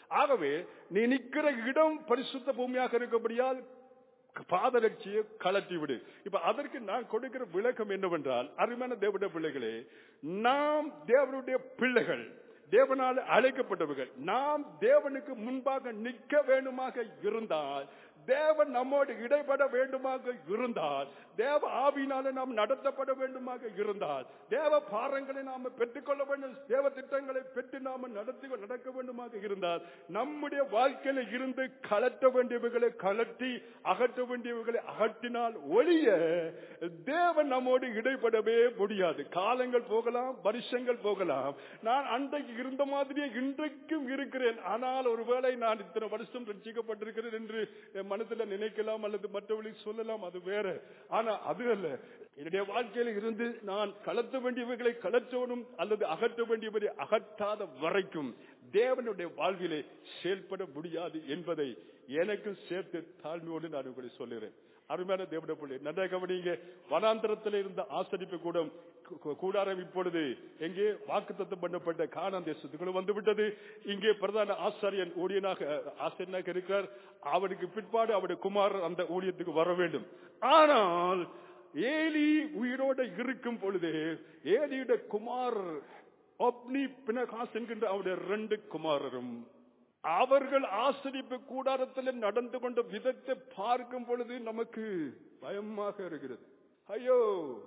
[SPEAKER 1] ஆகவே நீ நிக்கிற இடம் பரிசுத்த பூமியாக இருக்கபடியால் பாதரட்சியை கலட்டி விடு இப்ப அதற்கு நான் கொடுக்கிற விளக்கம் என்னவென்றால் அருமையான தேவனுடைய பிள்ளைகளே நாம் தேவனுடைய பிள்ளைகள் தேவனால் அழைக்கப்பட்டவர்கள் நாம் தேவனுக்கு முன்பாக நிற்க வேண்டுமாக இருந்தால் தேவன் நம்மோடு இடைப்பட வேண்டுமாக இருந்தால் தேவ ஆவியினால நாம் நடத்தப்பட வேண்டுமாக இருந்தால் தேவ பாரங்களை நாம பெற்றுக்கொள்ள வேண்டும் தேவ திட்டங்களை பெற்று நாம நடத்தி நடக்க வேண்டுமாக இருந்தால் நம்முடைய வாழ்க்கையில இருந்து கலட்ட வேண்டியவைகளை கலட்டி அகற்ற வேண்டியவைகளை அகற்றினால் ஒழிய தேவன் நம்மோடு இடைப்படவே முடியாது காலங்கள் போகலாம் வருஷங்கள் போகலாம் நான் அன்றைக்கு இருந்த மாதிரியே இன்றைக்கும் இருக்கிறேன் ஆனால் ஒருவேளை நான் இத்தனை வருஷம் ரட்சிக்கப்பட்டிருக்கிறேன் என்று என் மனதில் நினைக்கலாம் அல்லது மற்றவர்களுக்கு சொல்லலாம் அது வேற ஆனா அது அல்ல என்னுடைய வாழ்க்கையில இருந்து நான் கலத்த வேண்டியவைகளை கலற்றவனும் அல்லது அகற்ற வேண்டியவரை அகற்றாத வரைக்கும் தேவனுடைய வாழ்விலே செயல்பட முடியாது என்பதை எனக்கும் சேர்த்து தாழ்மையோடு நான் உங்களை சொல்லுகிறேன் அருமையான தேவட பிள்ளை நன்றாக கவனிங்க வனாந்தரத்தில் இருந்த ஆசரிப்பு கூடம் கூ- கூடாரம் இப்பொழுது எங்கே வாக்குத்தத்தம் பண்ணப்பட்ட கானான் தேசத்துக்குள்ள வந்து விட்டது இங்கே பிரதான ஆசாரியன் ஊழியனாக ஆசிரியனாக இருக்கிறார் அவனுக்கு பிற்பாடு அவருடைய குமாரர் அந்த ஊழியத்துக்கு வர வேண்டும் ஆனால் ஏலி உயிரோட இருக்கும் பொழுது ஏலியுடைய குமாரர் ஒப்னி பினகாஸ் என்கின்ற அவருடைய ரெண்டு குமாரரும் அவர்கள் ஆசிரிப்பு கூடாரத்தில் நடந்து கொண்ட விதத்தை பார்க்கும் பொழுது நமக்கு பயமாக இருக்கிறது ஐயோ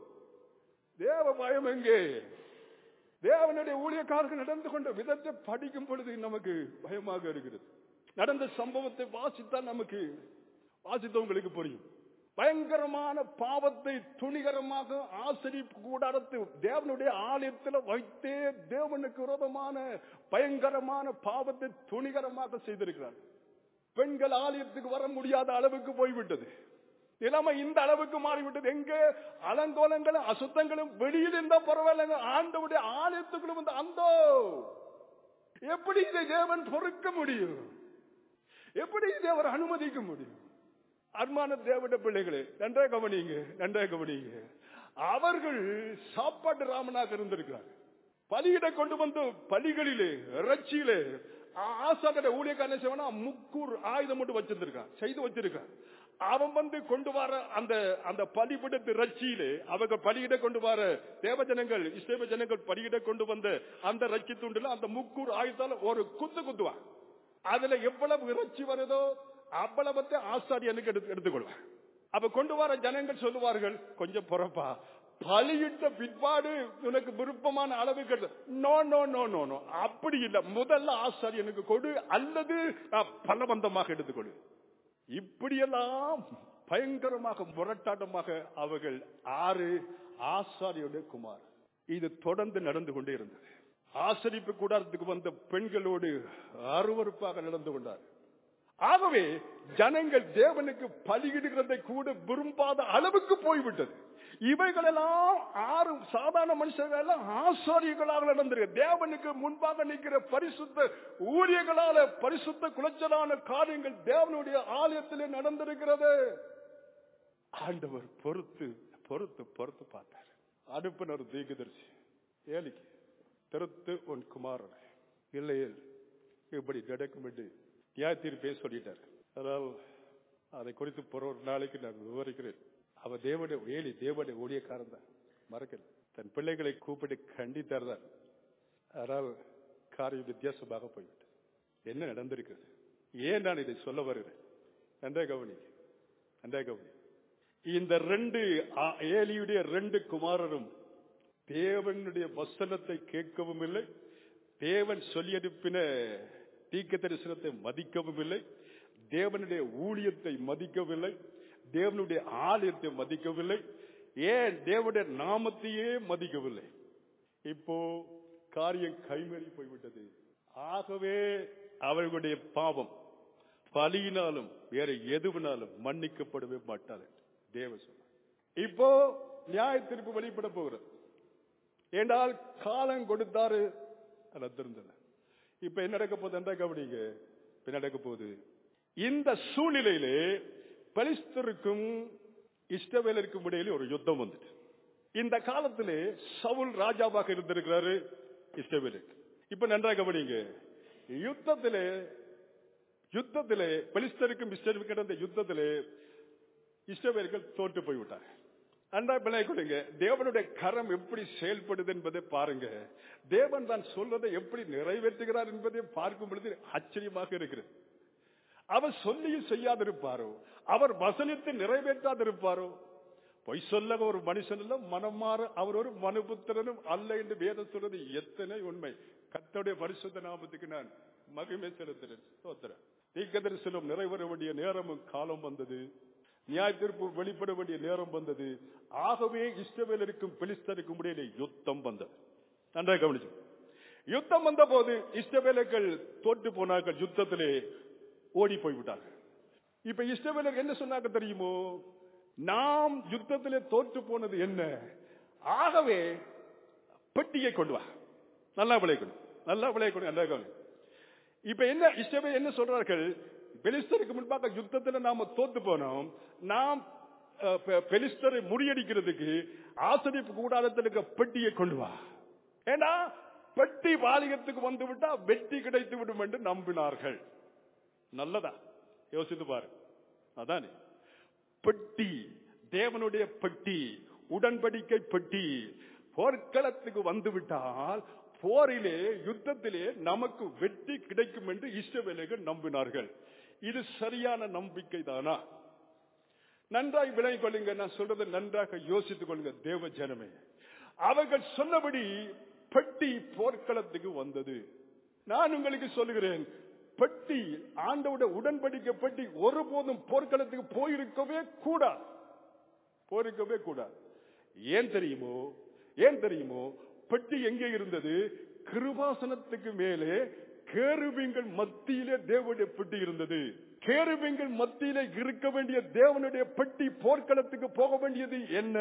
[SPEAKER 1] தேவ பயம் எங்கே தேவனுடைய ஊழியக்காரர்கள் நடந்து கொண்ட விதத்தை படிக்கும் பொழுது நமக்கு பயமாக இருக்கிறது நடந்த சம்பவத்தை வாசித்தால் நமக்கு வாசித்தவங்களுக்கு புரியும் பயங்கரமான பாவத்தை துணிகரமாக ஆசிரிப்பு கூடாரத்து தேவனுடைய ஆலயத்தில் வைத்தே தேவனுக்கு விரோதமான பயங்கரமான பாவத்தை துணிகரமாக செய்திருக்கிறார் பெண்கள் ஆலயத்துக்கு வர முடியாத அளவுக்கு போய்விட்டது நிலைமை இந்த அளவுக்கு மாறிவிட்டது எங்க அலங்கோலங்களும் அசுத்தங்களும் வெளியில் இருந்தா பரவாயில்லைங்க ஆண்டவுடைய ஆலயத்துக்குள்ள வந்து அந்த எப்படி இதை தேவன் பொறுக்க முடியும் எப்படி இதை அவர் அனுமதிக்க முடியும் அன்பான தேவட பிள்ளைகளே நன்றா கவனிங்க நன்றா கவனிங்க அவர்கள் சாப்பாட்டு ராமனாக இருந்திருக்கிறார் பலியிட கொண்டு வந்து பலிகளிலே இறைச்சியிலே ஆசாக்கட ஊழியக்காரன் செய்வனா முக்கூர் ஆயுதம் மட்டும் வச்சிருந்திருக்கான் செய்து வச்சிருக்கான் அவன் வந்து கொண்டு வர அந்த அந்த பலிபிடத்து ரச்சியிலே அவங்க பலியிட கொண்டு வர தேவஜனங்கள் இஸ்லேம ஜனங்கள் பலியிட கொண்டு வந்த அந்த ரச்சி துண்டுல அந்த முக்கூர் ஆயுதத்தால ஒரு குத்து குத்துவான் அதுல எவ்வளவு இறைச்சி வருதோ அவ்வளவத்தை ஆசாரியனுக்கு எடுத்து எடுத்துக்கொள்வார் அப்ப கொண்டு வர ஜனங்கள் சொல்லுவார்கள் கொஞ்சம் பொறப்பா பலியிட்ட பிற்பாடு உனக்கு விருப்பமான அளவுக்கு no no no no no அப்படி இல்ல முதல்ல ஆசாரியனுக்கு கொடு அல்லது நான் பலவந்தமாக எடுத்துக்கொடு இப்படியெல்லாம் பயங்கரமாக முரட்டாட்டமாக அவர்கள் ஆறு ஆசாரியுடைய குமார் இது தொடர்ந்து நடந்து கொண்டே இருந்தது ஆசரிப்பு கூடாரத்துக்கு வந்த பெண்களோடு அருவருப்பாக நடந்து கொண்டார் ஆகவே ஜனங்கள் தேவனுக்கு பலியிடுகிறதை கூட விரும்பாத அளவுக்கு போய்விட்டது இவைகளெல்லாம் ஆறு சாதாரண மனுஷர்கள் எல்லாம் ஆசாரியர்களாக நடந்திருக்கு தேவனுக்கு முன்பாக நிற்கிற பரிசுத்த ஊழியர்களால பரிசுத்த குலைச்சலான காரியங்கள் தேவனுடைய ஆலயத்திலே நடந்திருக்கிறது ஆண்டவர் பொறுத்து பொறுத்து பொறுத்து பார்த்தார் அனுப்பினர் தீர்க்கதரிசி ஏலிக்கு திருத்து உன் குமாரன் இல்லையில் இப்படி நடக்கும் என்று நியாய தீர்ப்பே சொல்லிட்டார் அதனால் அதை குறித்து போற ஒரு நாளைக்கு நான் விவரிக்கிறேன் அவர் தேவனுடைய ஏலி தேவனுடைய ஊழியக்காரன் தான் மறக்கல தன் பிள்ளைகளை கூப்பிட்டு கண்டித்தார் தான் ஆனால் காரியம் வித்தியாசமாக போய்விட்டது என்ன நடந்திருக்கிறது ஏன் நான் இதை சொல்ல வருகிறேன் நன்றா கவனி நன்றா கவனி இந்த ரெண்டு ஆ- ஏலியுடைய ரெண்டு குமாரரும் தேவனுடைய வசனத்தை கேட்கவும் இல்லை தேவன் சொல்லி அனுப்பின தீக்க தரிசனத்தை மதிக்கவும் இல்லை தேவனுடைய ஊழியத்தை மதிக்கவில்லை தேவனுடைய ஆலயத்தை மதிக்கவில்லை ஏன் தேவனுடைய நாமத்தையே மதிக்கவில்லை இப்போ காரியம் கைமறி போய்விட்டது ஆகவே அவர்களுடைய பாவம் பலியினாலும் வேற எதுவினாலும் மன்னிக்கப்படவே மாட்டாது தேவ சொன்னார் இப்போ நியாய தீர்ப்பு வெளிப்பட போகிறது ஏண்டால் காலம் கொடுத்தாரு ரத்திருந்தது இப்ப என்ன நடக்க போகுது என்ற கவனிங்க இப்ப நடக்க போகுது இந்த சூழ்நிலையிலே பலிஸ்தருக்கும் இஷ்டவேலருக்கும் இடையிலே ஒரு யுத்தம் வந்துட்டு இந்த காலத்திலே சவுல் ராஜாவாக இருந்திருக்கிறாரு இஷ்டவேலுக்கு இப்ப நன்றாக கவனிங்க யுத்தத்திலே யுத்தத்திலே பெலிஸ்தருக்கும் இஸ்ரவேலுக்கும் நடந்த யுத்தத்திலே இஸ்ரவேலர்கள் தோற்று போய்விட்டார் அன்றா பிள்ளை கொடுங்க தேவனுடைய கரம் எப்படி செயல்படுது என்பதை பாருங்க தேவன் தான் சொல்வதை எப்படி நிறைவேற்றுகிறார் என்பதை பார்க்கும் பொழுது ஆச்சரியமாக இருக்கிறது அவர் சொல்லியும் செய்யாதிருப்பாரோ அவர் வசனத்தை நிறைவேற்றாதிருப்பாரோ பொய் சொல்ல ஒரு மனுஷன் இல்ல மனமாற அவர் ஒரு மனுபுத்திரனும் அல்ல என்று வேதம் சொல்றது எத்தனை உண்மை கத்தோடைய பரிசுத்த நாமத்துக்கு நான் மகிமை செலுத்துறேன் ஸ்தோத்திரம் தீர்க்கதரிசனம் நிறைவேற வேண்டிய நேரமும் காலம் வந்தது நியாய தீர்ப்பு வெளிப்பட வேண்டிய நேரம் வந்தது ஆகவே இஸ்ரவேலருக்கும் பெலிஸ்தருக்கும் இடையிலே யுத்தம் வந்தது நன்றாக கவனிச்சு யுத்தம் வந்த போது இஸ்ரவேலர்கள் தோற்று போனார்கள் யுத்தத்திலே ஓடி போய்விட்டார்கள் இப்ப இஸ்ரவேலர் என்ன சொன்னாங்க தெரியுமோ நாம் யுத்தத்திலே தோற்று போனது என்ன ஆகவே பெட்டியை கொண்டு வா நல்லா விளைக்கணும் நல்லா விளைக்கணும் நல்லா கவனி இப்ப என்ன இஸ்ரவேல் என்ன சொல்றார்கள் பெலிஸ்தருக்கு முன்பாக யுத்தத்தில் நாம தோத்து போனோம் நாம் அஹ், பெ- பெலிஸ்தரை முறியடிக்கிறதுக்கு ஆசிரியப்பு கூடாரத்தில் இருக்க பெட்டியை கொண்டு வா ஏன்னா பெட்டி வாலிகத்துக்கு வந்து விட்டா வெற்றி கிடைத்து விடும் என்று நம்பினார்கள் நல்லதா யோசித்து பாரு அதானே பெட்டி தேவனுடைய பெட்டி உடன்படிக்கை பெட்டி போர்க்களத்துக்கு வந்து விட்டால் போரிலே யுத்தத்திலே நமக்கு வெற்றி கிடைக்கும் என்று இஸ்ரவேலர்கள் நம்பினார்கள் இது சரியான நம்பிக்கை தானா நன்றாய் விளங்கிக் கொள்ளுங்க நான் சொல்றதை நன்றாக யோசித்துக் கொள்ளுங்க தேவ ஜனமே அவர்கள் சொன்னபடி பெட்டி போர்க்களத்துக்கு வந்தது நான் உங்களுக்கு சொல்லுகிறேன் பெட்டி ஆண்டோட உடன்படிக்கை பெட்டி ஒருபோதும் போர்க்களத்துக்கு போயிருக்கவே கூடாது போயிருக்கவே கூடாது ஏன் தெரியுமோ ஏன் தெரியுமோ பெட்டி எங்கே இருந்தது கிருபாசனத்துக்கு மேலே கேருவிங்கள் மத்தியிலே தேவனுடைய பெட்டி இருந்தது கேருவிங்கள் மத்தியிலே இருக்க வேண்டிய தேவனுடைய பெட்டி போர்க்களத்துக்கு போக வேண்டியது என்ன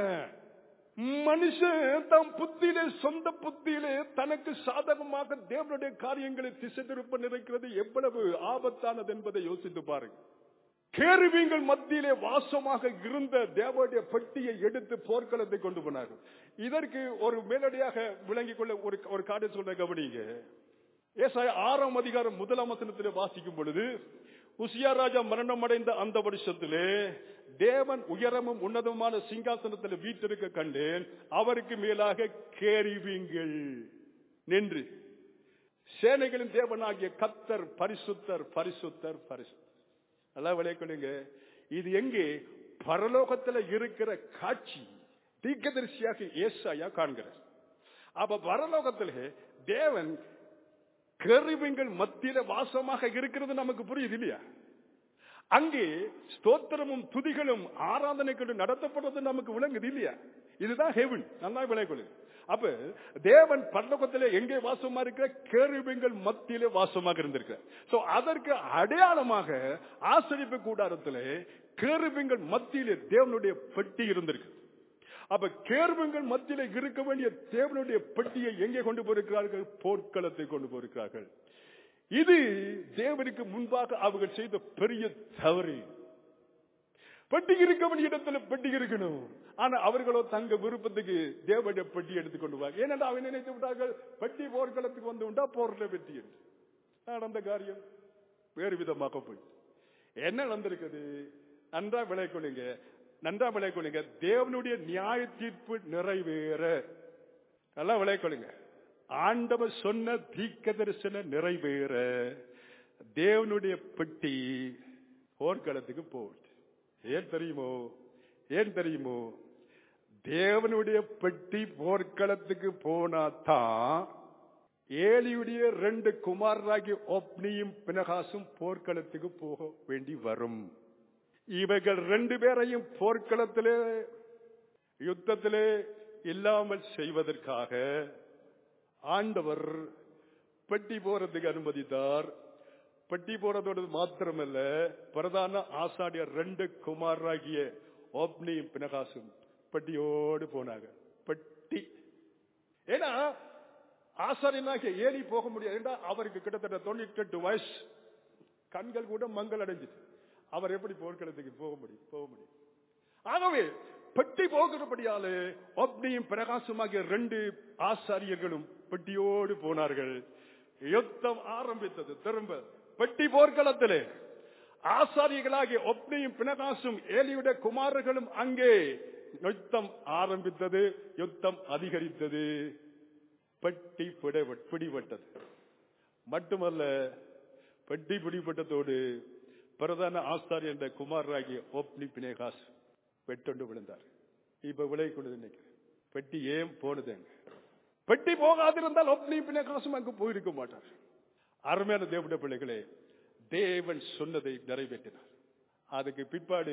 [SPEAKER 1] மனுஷன் தம் புத்தியிலே சொந்த புத்தியிலே தனக்கு சாதகமாக தேவனுடைய காரியங்களை திசை திருப்ப நினைக்கிறது எவ்வளவு ஆபத்தானது என்பதை யோசித்து பாருங்க கேருவீங்கள் மத்தியிலே வாசமாக இருந்த தேவனுடைய பெட்டியை எடுத்து போர்க்களத்தை கொண்டு போனார்கள் இதற்கு ஒரு மேலடியாக விளங்கிக் கொள்ள ஒரு ஒரு காரியம் சொல்ற கவனிங்க ஏசாய ஆறாம் அதிகாரம் முதலாம் வசனத்திலே வாசிக்கும் பொழுது உசியா ராஜா மரணம் அடைந்த அந்த வருஷத்திலே தேவன் உயரமும் உன்னதமான சிங்காசனத்தில் வீட்டிருக்க கண்டேன் அவருக்கு மேலாக கேரிவீங்கள் நின்று சேனைகளின் தேவனாகிய கத்தர் பரிசுத்தர் பரிசுத்தர் பரிசுத்தர் நல்லா விளையாடுங்க இது எங்கே பரலோகத்துல இருக்கிற காட்சி தீர்க்கதரிசியாக ஏசாயா காண்கிறார் அப்ப பரலோகத்திலே தேவன் கருவிங்கள் மத்தியில வாசமாக இருக்கிறது நமக்கு புரியுது இல்லையா அங்கே ஸ்தோத்திரமும் துதிகளும் ஆராதனைகளும் நடத்தப்படுறது நமக்கு விளங்குது இல்லையா இதுதான் ஹெவன் நல்லா விளையாடுங்க அப்ப தேவன் பரலோகத்திலே எங்கே வாசமா இருக்கிற கேருவிங்கள் மத்தியிலே வாசமாக இருந்திருக்க சோ அதற்கு அடையாளமாக ஆசிரியப்பு கூடாரத்திலே கேருவிங்கள் மத்தியிலே தேவனுடைய பெட்டி இருந்திருக்கு அப்ப கேர்வங்கள் மத்தியில இருக்க வேண்டிய தேவனுடைய பெட்டியை எங்கே கொண்டு போயிருக்கிறார்கள் போர்க்களத்தை கொண்டு போயிருக்கிறார்கள் இது தேவனுக்கு முன்பாக அவர்கள் செய்த பெரிய தவறு பெட்டி இருக்க வேண்டிய இடத்துல பெட்டி இருக்கணும் ஆனா அவர்களோ தங்க விருப்பத்துக்கு தேவனுடைய பெட்டி எடுத்துக்கொண்டு வாங்க ஏனென்றால் அவன் நினைத்து விட்டார்கள் பெட்டி போர்க்களத்துக்கு வந்து உண்டா போர்ல வெற்றி என்று நடந்த காரியம் வேறு விதமாக போய் என்ன நடந்திருக்குது நன்றா விளை கொள்ளுங்க நன்றா விளை கொள்ளுங்க தேவனுடைய நியாய தீர்ப்பு நிறைவேற நல்லா விளை கொள்ளுங்க ஆண்டவர் சொன்ன தீக்க தரிசன நிறைவேற தேவனுடைய பெட்டி போர்க்களத்துக்கு போகுது ஏன் தெரியுமோ ஏன் தெரியுமோ தேவனுடைய பெட்டி போர்க்களத்துக்கு போனா தான் ஏலியுடைய ரெண்டு குமாரராகி ஒப்னியும் பினகாசும் போர்க்களத்துக்கு போக வேண்டி வரும் இவைகள் ரெண்டு பேரையும் போர்க்களத்திலே யுத்தத்திலே இல்லாமல் செய்வதற்காக ஆண்டவர் பெட்டி போறதுக்கு அனுமதித்தார் பெட்டி போறதோடு மாத்திரமல்ல பிரதான ஆசாரியர் ரெண்டு குமாராகிய ஓப்னியும் பினகாசும் பெட்டியோடு போனாங்க பெட்டி ஏன்னா ஆசாரியனாகிய ஏறி போக முடியாது ஏன்னா அவருக்கு கிட்டத்தட்ட தொண்ணூற்றி எட்டு வயசு கண்கள் கூட மங்கள் அடைஞ்சிட்டு அவர் எப்படி போர்க்களத்துக்கு போக முடியும் போக முடியும் ஆகவே பெட்டி போகிறபடியாலே ஒப்னியும் பிரகாசமாகிய ரெண்டு ஆசாரியர்களும் பெட்டியோடு போனார்கள் யுத்தம் ஆரம்பித்தது திரும்ப பெட்டி போர்க்களத்திலே ஆசாரியர்களாகிய ஒப்னியும் பினகாசும் ஏலியுடைய குமாரர்களும் அங்கே யுத்தம் ஆரம்பித்தது யுத்தம் அதிகரித்தது பெட்டி பிடிப- பிடிபட்டது மட்டுமல்ல பெட்டி பிடிபட்டதோடு பிரதான ஆசாரியர் என்ற குமாரராகிய ஒப்னி பினேகாஸ் வெட்டொண்டு விழுந்தார் இப்ப விலை கொண்டு நினைக்கிறேன் பெட்டி ஏன் போனது அங்க பெட்டி போகாதிருந்தால் ஒப்னி பினேகாசும் அங்கு போயிருக்க மாட்டார் அருமையான தேவனுடைய பிள்ளைகளே தேவன் சொன்னதை நிறைவேற்றினார் அதுக்கு பிற்பாடு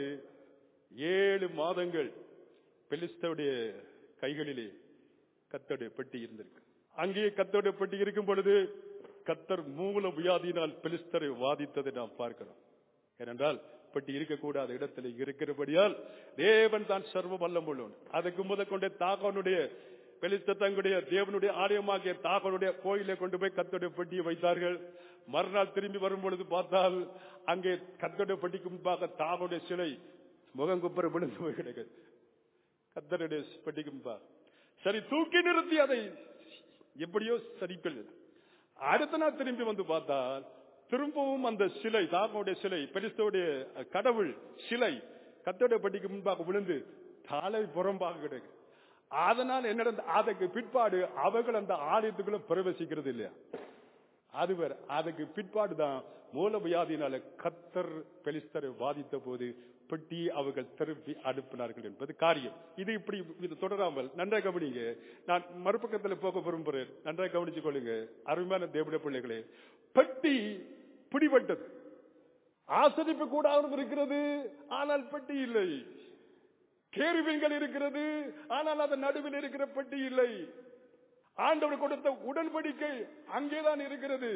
[SPEAKER 1] ஏழு மாதங்கள் பெலிஸ்தவுடைய கைகளிலே கத்தோடைய பெட்டி இருந்திருக்கு அங்கே கத்தோடைய பெட்டி இருக்கும் பொழுது கத்தர் மூல வியாதியினால் பெலிஸ்தரை வாதித்ததை நாம் பார்க்கிறோம் ஏனென்றால் பெட்டி இருக்கக்கூடாத இடத்துல இருக்கிறபடியால் தேவன் தான் சர்வ வல்லம் உள்ளவன் அதுக்கு முதற்கொண்டே தாகவனுடைய பெலிஸ்த தங்களுடைய தேவனுடைய ஆலயமாகிய தாகவனுடைய கோயிலை கொண்டு போய் கத்தோடைய பெட்டியை வைத்தார்கள் மறுநாள் திரும்பி வரும் பொழுது பார்த்தால் அங்கே கத்தோடைய பெட்டிக்கு முன்பாக தாகனுடைய சிலை முகங்குப்புற விழுந்து போய் கிடக்குது கத்தருடைய பெட்டிக்கு முன்பாக சரி தூக்கி நிறுத்தி அதை எப்படியோ சரிக்கல் அடுத்த நாள் திரும்பி வந்து பார்த்தால் திரும்பவும் அந்த சிலை தாகனுடைய சிலை பெலிஸ்தோடைய கடவுள் சிலை கத்தோடைய பெட்டிக்கு முன்பாக விழுந்து தலை புறம்பாக கிடக்கு அதனால் என்ன நடந்த- அதுக்கு பிற்பாடு அவர்கள் அந்த ஆலயத்துக்குள்ள பிரவேசிக்கிறது இல்லையா அது வேற அதுக்கு பிற்பாடு தான் மூல வியாதியினால கத்தர் பெலிஸ்தரை வாதித்த போது பெட்டி அவர்கள் திருப்பி அனுப்பினார்கள் என்பது காரியம் இது இப்படி இது தொடராமல் நன்றாக கவனிங்க நான் மறுபக்கத்தில் போக விரும்புகிறேன் நன்றாக கவனித்துக் கொள்ளுங்க அருமையான தேவடைய பிள்ளைகளே பெட்டி பிடிபட்டது ஆசரிப்பு கூடாரம் இருக்கிறது ஆனால் பெட்டி இல்லை கேருவீன்கள் இருக்கிறது ஆனால் அதன் நடுவில் இருக்கிற பெட்டி இல்லை ஆண்டவர் கொடுத்த உடன்படிக்கை அங்கேதான் இருக்கிறது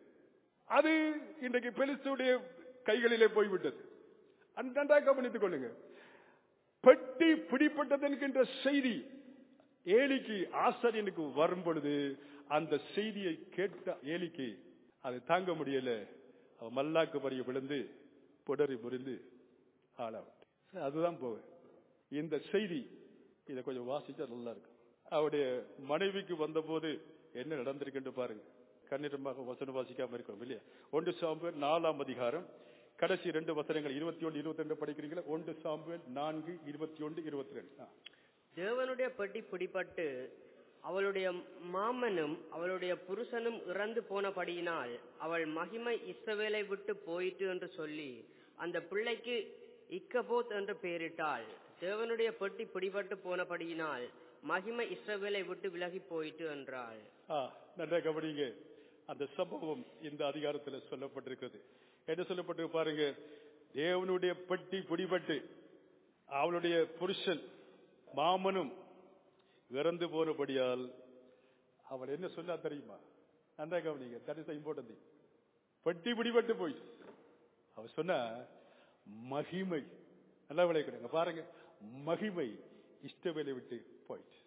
[SPEAKER 1] அது இன்றைக்கு பெலிஸ்துடைய கைகளிலே போய்விட்டது அந்த நன்றாக கவனித்துக் கொள்ளுங்க பெட்டி பிடிப்பட்டது என்கின்ற செய்தி ஏலிக்கு ஆசாரியனுக்கு வரும் பொழுது அந்த செய்தியை கேட்ட ஏலிக்கு அதை தாங்க முடியல அவன் மல்லாக்கு பறிய விழுந்து புடரி முறிந்து ஆளாவிட்டு அதுதான் போக இந்த செய்தி இதை கொஞ்சம் வாசிச்சா நல்லா இருக்கும் அவருடைய மனைவிக்கு வந்தபோது என்ன நடந்திருக்குன்னு பாருங்க கண்ணிடமாக வசனம் வாசிக்காம இருக்கோம் இல்லையா ஒன்று சாம்புவேல் நாலாம் அதிகாரம் கடைசி ரெண்டு வசனங்கள் இருபத்தி ஒன்று இருபத்தி ரெண்டு படிக்கிறீங்களா ஒன்று சாம்புவேல் நான்கு இருபத்தி ஒன்று இருபத்தி ரெண்டு
[SPEAKER 2] தேவனுடைய பெட்டி பிடிபட்டு அவளுடைய மாமனும் அவளுடைய புருஷனும் இறந்து போனபடியினால் அவள் மகிமை இஸ்ரவேலை விட்டு போயிற்று என்று சொல்லி அந்த பிள்ளைக்கு இக்கபோத் என்று பெயரிட்டாள் தேவனுடைய பெட்டி பிடிபட்டு போனபடியினால் மகிமை இஸ்ரவேலை விட்டு விலகி போயிற்று என்றாள்
[SPEAKER 1] ஆ, நன்றா கவனிங்க அந்த சம்பவம் இந்த அதிகாரத்தில் சொல்லப்பட்டிருக்கிறது என்ன சொல்லப்பட்டிருக்கு பாருங்க தேவனுடைய பெட்டி பிடிபட்டு அவளுடைய புருஷன் மாமனும் இறந்து போனபடியால் அவள் என்ன சொன்னா தெரியுமா நன்றா கவனிங்க தட் இஸ் இம்பார்ட்டன்ட் பெட்டி பிடிபட்டு போய் அவ சொன்னா மகிமை நல்லா விளையாடுங்க பாருங்க மகிமை இஷ்டவேலை விட்டு போயிடுச்சு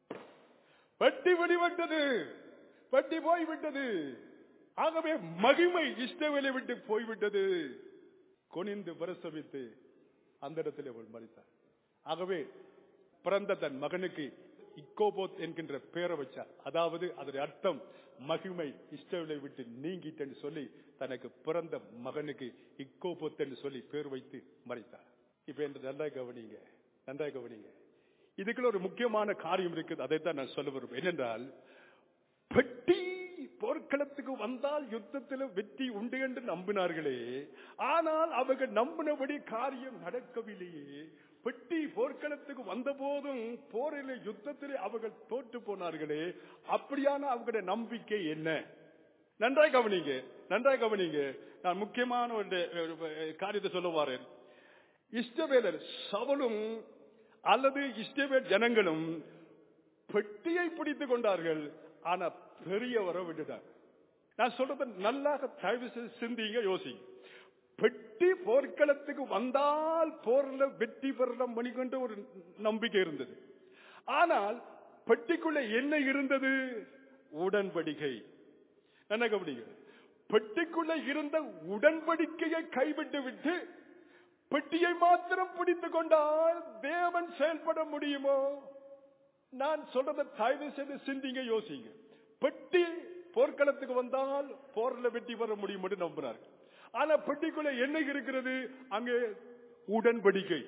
[SPEAKER 1] பட்டி வெளிவிட்டது பட்டி போய்விட்டது ஆகவே மகிமை இஷ்டவேலை விட்டு போய்விட்டது குனிந்து பிரசவித்து அந்த இடத்தில் அவள் மறித்தார் ஆகவே பிறந்த தன் மகனுக்கு இக்கோபோத் என்கின்ற பெயரை வச்சார் அதாவது அதனுடைய அர்த்தம் மகிமை இஷ்டவேலை விட்டு நீங்கிட்டேன்னு சொல்லி தனக்கு பிறந்த மகனுக்கு இக்கோபோத் என்று சொல்லி பேர் வைத்து மறைத்தார் இப்ப என்று நல்லா கவனிங்க நன்றா கவனிங்க இதுக்குள்ள ஒரு முக்கியமான காரியம் இருக்குது அதைத்தான் நான் சொல்ல விரும்புகிறேன் என்னென்றால் பெட்டி போர்க்களத்துக்கு வந்தால் யுத்தத்தில் வெற்றி உண்டு என்று நம்பினார்களே ஆனால் அவர்கள் நம்பினபடி காரியம் நடக்கவில்லையே பெட்டி போர்க்களத்துக்கு வந்த போதும் போரிலே யுத்தத்திலே அவர்கள் தோற்று போனார்களே அப்படியான அவர்களுடைய நம்பிக்கை என்ன நன்றாய் கவனிங்க நன்றாய் கவனிங்க நான் முக்கியமான ஒரு ஒரு காரியத்தை சொல்ல வாரேன் இஷ்டவேலர் சவலும் அல்லது இஷ்டவேல் ஜனங்களும் பெட்டியை பிடித்துக் கொண்டார்கள் ஆனா பெரியவரை விட்டுட்டார் நான் சொல்றத நல்லாக தயவு செய்து சிந்திங்க யோசிங்க பெட்டி போர்க்களத்துக்கு வந்தால் போர்ல வெற்றி பெறலாம் மணிக்கொண்ட ஒரு நம்பிக்கை இருந்தது ஆனால் பெட்டிக்குள்ள என்ன இருந்தது உடன்படிக்கை என்ன கவனிங்க பெட்டிக்குள்ள இருந்த உடன்படிக்கையை கைவிட்டு விட்டு பெட்டியை மாத்திரம் பிடித்துக் கொண்டால் தேவன் செயல்பட முடியுமோ நான் சொல்றதை தயவு செய்து சிந்திங்க யோசிங்க பெட்டி போர்க்களத்துக்கு வந்தால் போர்ல வெற்றி பெற முடியும் என்று நம்பினார்கள் ஆனா பெட்டிக்குள்ள என்ன இருக்கிறது அங்கே உடன்படிக்கை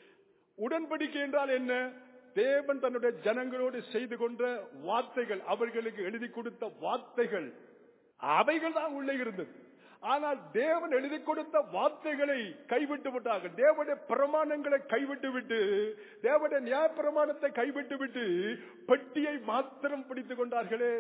[SPEAKER 1] உடன்படிக்கை என்றால் என்ன தேவன் தன்னுடைய ஜனங்களோடு செய்து கொண்ட வார்த்தைகள் அவர்களுக்கு எழுதி கொடுத்த வார்த்தைகள் அவைகள் தான் உள்ளே இருந்தது ஆனால் தேவன் எழுதி கொடுத்த வார்த்தைகளை கைவிட்டு விட்டார்கள் தேவனுடைய பிரமாணங்களை கைவிட்டு விட்டு தேவனுடைய நியாய பிரமாணத்தை கைவிட்டு விட்டு பெட்டியை மாத்திரம் பிடித்துக் கொண்டார்களே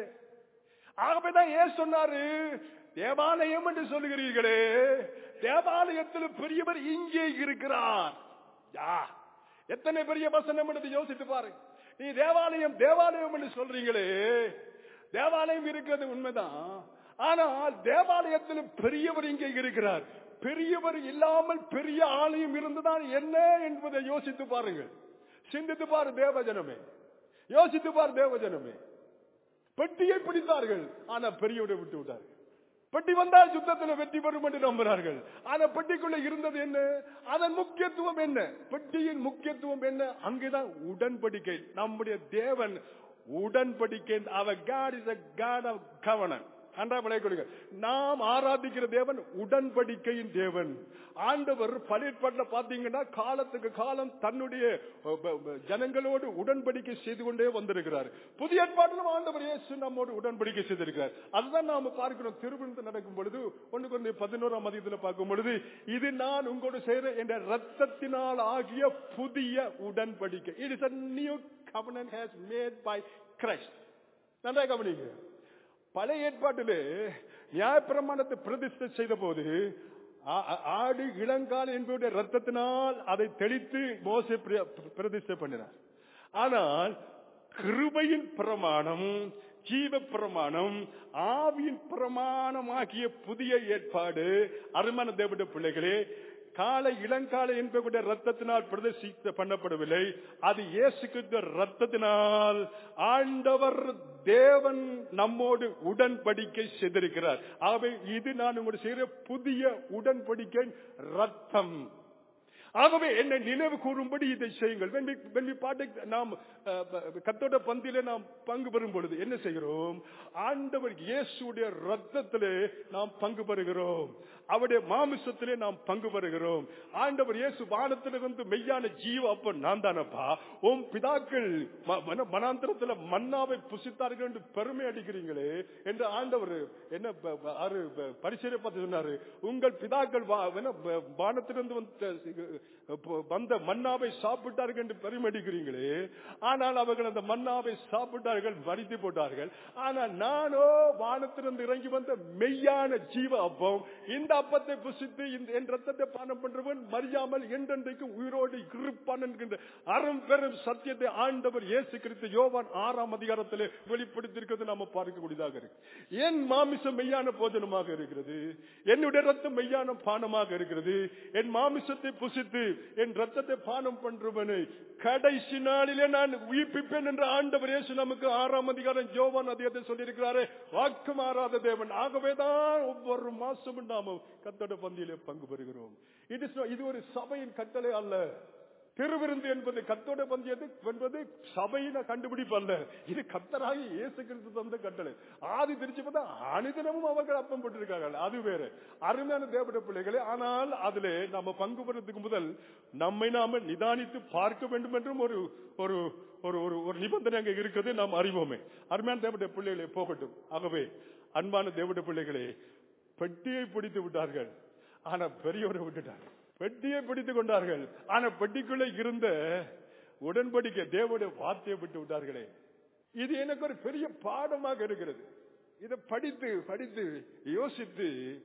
[SPEAKER 1] ஆகவேதான் ஏன் சொன்னாரு தேவாலயம் என்று சொல்லுகிறீர்களே தேவாலயத்தில் பெரியவர் இங்கே இருக்கிறார் யா எத்தனை பெரிய வசனம் என்று யோசித்து பாருங்க நீ தேவாலயம் தேவாலயம் என்று சொல்றீங்களே தேவாலயம் இருக்கிறது உண்மைதான் ஆனால் தேவாலயத்தில் பெரியவர் இங்கே இருக்கிறார் பெரியவர் இல்லாமல் பெரிய ஆலயம் இருந்துதான் என்ன என்பதை யோசித்து பாருங்கள் சிந்தித்து பாரு தேவஜனமே யோசித்து பாரு தேவஜனமே பெட்டியை பிடித்தார்கள் ஆனா பெரியவரை விட்டு விட்டார்கள் பெட்டி வந்தால் யுத்தத்தில் வெற்றி பெறும் என்று நம்புகிறார்கள் ஆனா பெட்டிக்குள்ள இருந்தது என்ன அதன் முக்கியத்துவம் என்ன பெட்டியின் முக்கியத்துவம் என்ன அங்கேதான் உடன்படிக்கை நம்முடைய தேவன் உடன்படிக்கை அவர் God is a God of covenant அன்றா விளை கொடுங்க நாம் ஆராதிக்கிற தேவன் உடன்படிக்கையின் தேவன் ஆண்டவர் பழையற்பாட்டில் பாத்தீங்கன்னா காலத்துக்கு காலம் தன்னுடைய அஹ், ப- ப- ஜனங்களோடு உடன்படிக்கை செய்து கொண்டே வந்திருக்கிறார் புதிய ஏற்பாட்டிலும் ஆண்டவர் இயேசு நம்மோடு உடன்படிக்கை செய்திருக்கிறார் அதுதான் நாம பார்க்கிறோம் திருவிழந்து நடக்கும் பொழுது ஒன்று கொஞ்சம் பதினோராம் மதியத்தில் பார்க்கும் பொழுது இது நான் உங்களோடு செய்கிற என்ற ரத்தத்தினால் ஆகிய புதிய உடன்படிக்கை it is a new covenant has made by Christ நன்றா கவனிங்க பழைய ஏற்பாட்டிலே நியாயப்பிரமாணத்தை பிரதிஷ்டை செய்த போது ஆ- ஆ- ஆடு இளங்கால் என்பவருடைய ரத்தத்தினால் அதை தெளித்து மோசே பிர- பிரதிஷ்டை பண்ணினார் ஆனால் கிருபையின் பிரமாணம் ஜீவ பிரமாணம் ஆவியின் பிரமாணமாகிய புதிய ஏற்பாடு அருமான தேவனுடைய பிள்ளைகளே காலை இளங்காலை என்பவருடைய ரத்தத்தினால் பிரதர்சிக்க பண்ணப்படவில்லை அது இயேசு கிறிஸ்து ரத்தத்தினால் ஆண்டவர் தேவன் நம்மோடு உடன்படிக்கை செய்திருக்கிறார் ஆகவே இது நான் உங்களுக்கு செய்கிற புதிய உடன்படிக்கை ரத்தம் ஆகவே என்னை நினைவு கூறும்படி இதை செய்யுங்கள் when we when we partake நாம் அஹ், ப- கத்தோட பந்தியிலே நாம் பங்கு பெறும் பொழுது என்ன செய்கிறோம் ஆண்டவர் இயேசுடைய ரத்தத்திலே நாம் பங்கு பெறுகிறோம் அவருடைய மாமிசத்திலே நாம் பங்கு பெறுகிறோம் ஆண்டவர் இயேசு வானத்திலிருந்து மெய்யான ஜீவ அப்ப நான் தானப்பா உன் பிதாக்கள் ம- மன- மனாந்திரத்துல மன்னாவை புசித்தார்கள் என்று பெருமை அடிக்கிறீங்களே என்று ஆண்டவர் என்ன ப- ப- ஆறு ப- பரிசீலனை பார்த்து சொன்னாரு உங்கள் பிதாக்கள் வா- என்ன ப- வானத்திலிருந்து வந்த ப- வந்த மன்னாவை சாப்பிட்டார்கள் என்று பெருமை அடிக்கிறீங்களே ஆனால் அவர்கள் அந்த மன்னாவை சாப்பிட்டார்கள் மறித்து போட்டார்கள் ஆனால் நானோ வானத்திலிருந்து இறங்கி வந்த மெய்யான ஜீவ அப்பம் இந்த அப்பத்தை புசித்து இந்த என் ரத்தத்தை பானம் பண்றவன் மறியாமல் என்றென்றைக்கு உயிரோடு இருப்பான் என்கின்ற அறம் பெரும் சத்தியத்தை ஆண்டவர் இயேசு கிறிஸ்து யோவான் ஆறாம் அதிகாரத்திலே வெளிப்படுத்தியிருக்கிறது நாம பார்க்கக்கூடியதாக இருக்கு என் மாமிசம் மெய்யான போஜனமாக இருக்கிறது என்னுடைய ரத்தம் மெய்யான பானமாக இருக்கிறது என் மாமிசத்தை புசித்து என் ரத்தத்தை பானம் பண்றவனை கடைசி நாளிலே நான் உயிர்ப்பிப்பேன் என்ற ஆண்டவர் இயேசு நமக்கு ஆறாம் அதிகாரம் ஜோவான் அதிகாரத்தை சொல்லியிருக்கிறாரே வாக்கு மாறாத தேவன் ஆகவேதான் ஒவ்வொரு மாசமும் நாம கத்தோட பந்தியிலே பங்கு பெறுகிறோம் இது சொ- இது ஒரு சபையின் கட்டளை அல்ல திருவிருந்து என்பது கத்தோட பந்தியது என்பது சபையின கண்டுபிடிப்பு அல்ல இது கத்தராகி இயேசு கிறிஸ்து தந்த கட்டளை ஆதி திருச்சி பார்த்தா அனுதினமும் அவர்கள் அப்பம் போட்டிருக்கார்கள் அது வேற அருமையான தேவட பிள்ளைகளே ஆனால் அதிலே நம்ம பங்கு பெறதுக்கு முதல் நம்மை நாம நிதானித்து பார்க்க வேண்டும் என்றும் ஒரு ஒரு ஒரு ஒரு ஒரு நிபந்தனை அங்க இருக்குது நாம் அறிவோமே அருமையான தேவட பிள்ளைகளே போகட்டும் ஆகவே அன்பான தேவட பிள்ளைகளே பெட்டியை பிடித்து விட்டார்கள் ஆனா பெரியவரை விட்டுட்டார்கள் பெட்டியை பிடித்துக் கொண்டார்கள் ஆனா பெட்டிக்குள்ள இருந்த உடன்படிக்கை தேவனுடைய வார்த்தையை விட்டு விட்டார்களே இது எனக்கு ஒரு பெரிய பாடமாக இருக்கிறது இதை படித்து படித்து யோசித்து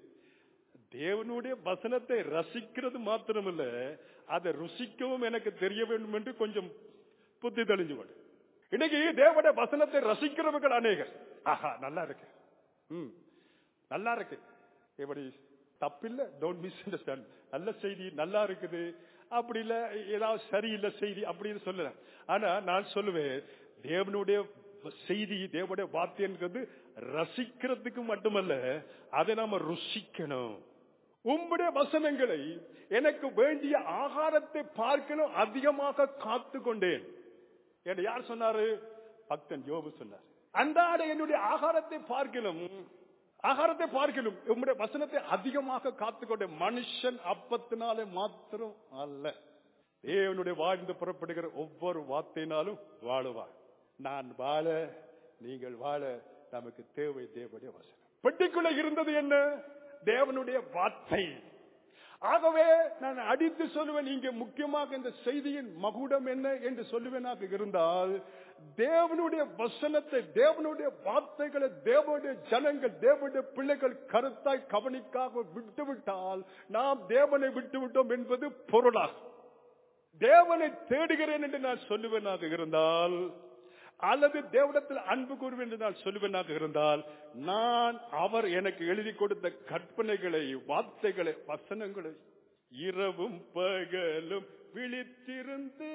[SPEAKER 1] தேவனுடைய வசனத்தை ரசிக்கிறது மாத்திரமல்ல அதை ருசிக்கவும் எனக்கு தெரிய வேண்டும் என்று கொஞ்சம் புத்தி தெளிஞ்சு கொண்டு இன்னைக்கு தேவனுடைய வசனத்தை ரசிக்கிறவர்கள் அநேகர் ஆஹா நல்லா இருக்கு ம் நல்லா இருக்கு எப்படி தப்பில்ல டோன்ட் மிஸ் அண்டர்ஸ்டாண்ட் நல்ல செய்தி நல்லா இருக்குது அப்படி இல்ல ஏதாவது சரியில்லை செய்தி அப்படின்னு சொல்லல ஆனா நான் சொல்லுவேன் தேவனுடைய செய்தி தேவனுடைய வார்த்தைன்றது ரசிக்கிறதுக்கு மட்டுமல்ல அதை நாம ருசிக்கணும் உம்முடைய வசனங்களை எனக்கு வேண்டிய ஆகாரத்தை பார்க்கணும் அதிகமாக காத்து கொண்டேன் என்று யார் சொன்னாரு பக்தன் யோபு சொன்னார் அன்றாட என்னுடைய ஆகாரத்தை பார்க்கணும் ஆகாரத்தை பார்க்கணும் உம்முடைய வசனத்தை அதிகமாக காத்துக்கொண்ட மனுஷன் அப்பத்தினாலே மாத்திரம் அல்ல தேவனுடைய வாழ்ந்து புறப்படுகிற ஒவ்வொரு வார்த்தையினாலும் வாழுவார் நான் வாழ நீங்கள் வாழ நமக்கு தேவை தேவனுடைய வசனம் பெட்டிக்குள்ள இருந்தது என்ன தேவனுடைய வார்த்தை ஆகவே நான் அடித்து சொல்லுவேன் இங்கே முக்கியமாக இந்த செய்தியின் மகுடம் என்ன என்று சொல்லுவேனாக இருந்தால் தேவனுடைய வசனத்தை தேவனுடைய வார்த்தைகளை தேவனுடைய ஜனங்கள் தேவனுடைய பிள்ளைகள் கருத்தாய் கவனிக்காக விட்டுவிட்டால் நாம் தேவனை விட்டுவிட்டோம் என்பது பொருளாகும் தேவனை தேடுகிறேன் என்று நான் சொல்லுவேனாக இருந்தால் அல்லது தேவனத்தில் அன்பு கூறுவேன் என்று நான் சொல்லுவேனாக இருந்தால் நான் அவர் எனக்கு எழுதி கொடுத்த கற்பனைகளை வார்த்தைகளை வசனங்களை இரவும் பகலும் விழித்திருந்து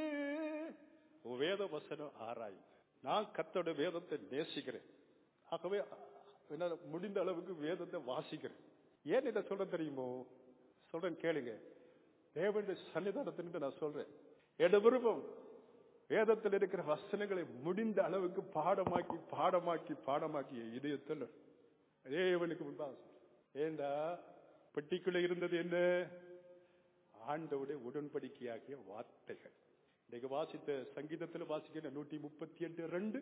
[SPEAKER 1] வேத வசனம் ஆராய்ந்து நான் கத்தோட வேதத்தை நேசிக்கிறேன் ஆகவே என்னால முடிந்த அளவுக்கு வேதத்தை வாசிக்கிறேன் ஏன் இதை சொல்ல தெரியுமோ சொல்றேன் கேளுங்க தேவனுடைய சன்னிதானத்தின் நான் சொல்றேன் எட விருப்பம் வேதத்தில் இருக்கிற வசனங்களை முடிந்த அளவுக்கு பாடமாக்கி பாடமாக்கி பாடமாக்கி இதயத்தில் தேவனுக்கு முன்பாக ஏண்டா பெட்டிக்குள்ள இருந்தது என்ன ஆண்டவுடைய உடன்படிக்கையாகிய வார்த்தைகள் இன்னைக்கு வாசித்த சங்கீதத்தில் வாசிக்கிற நூற்றி முப்பத்தி எட்டு ரெண்டு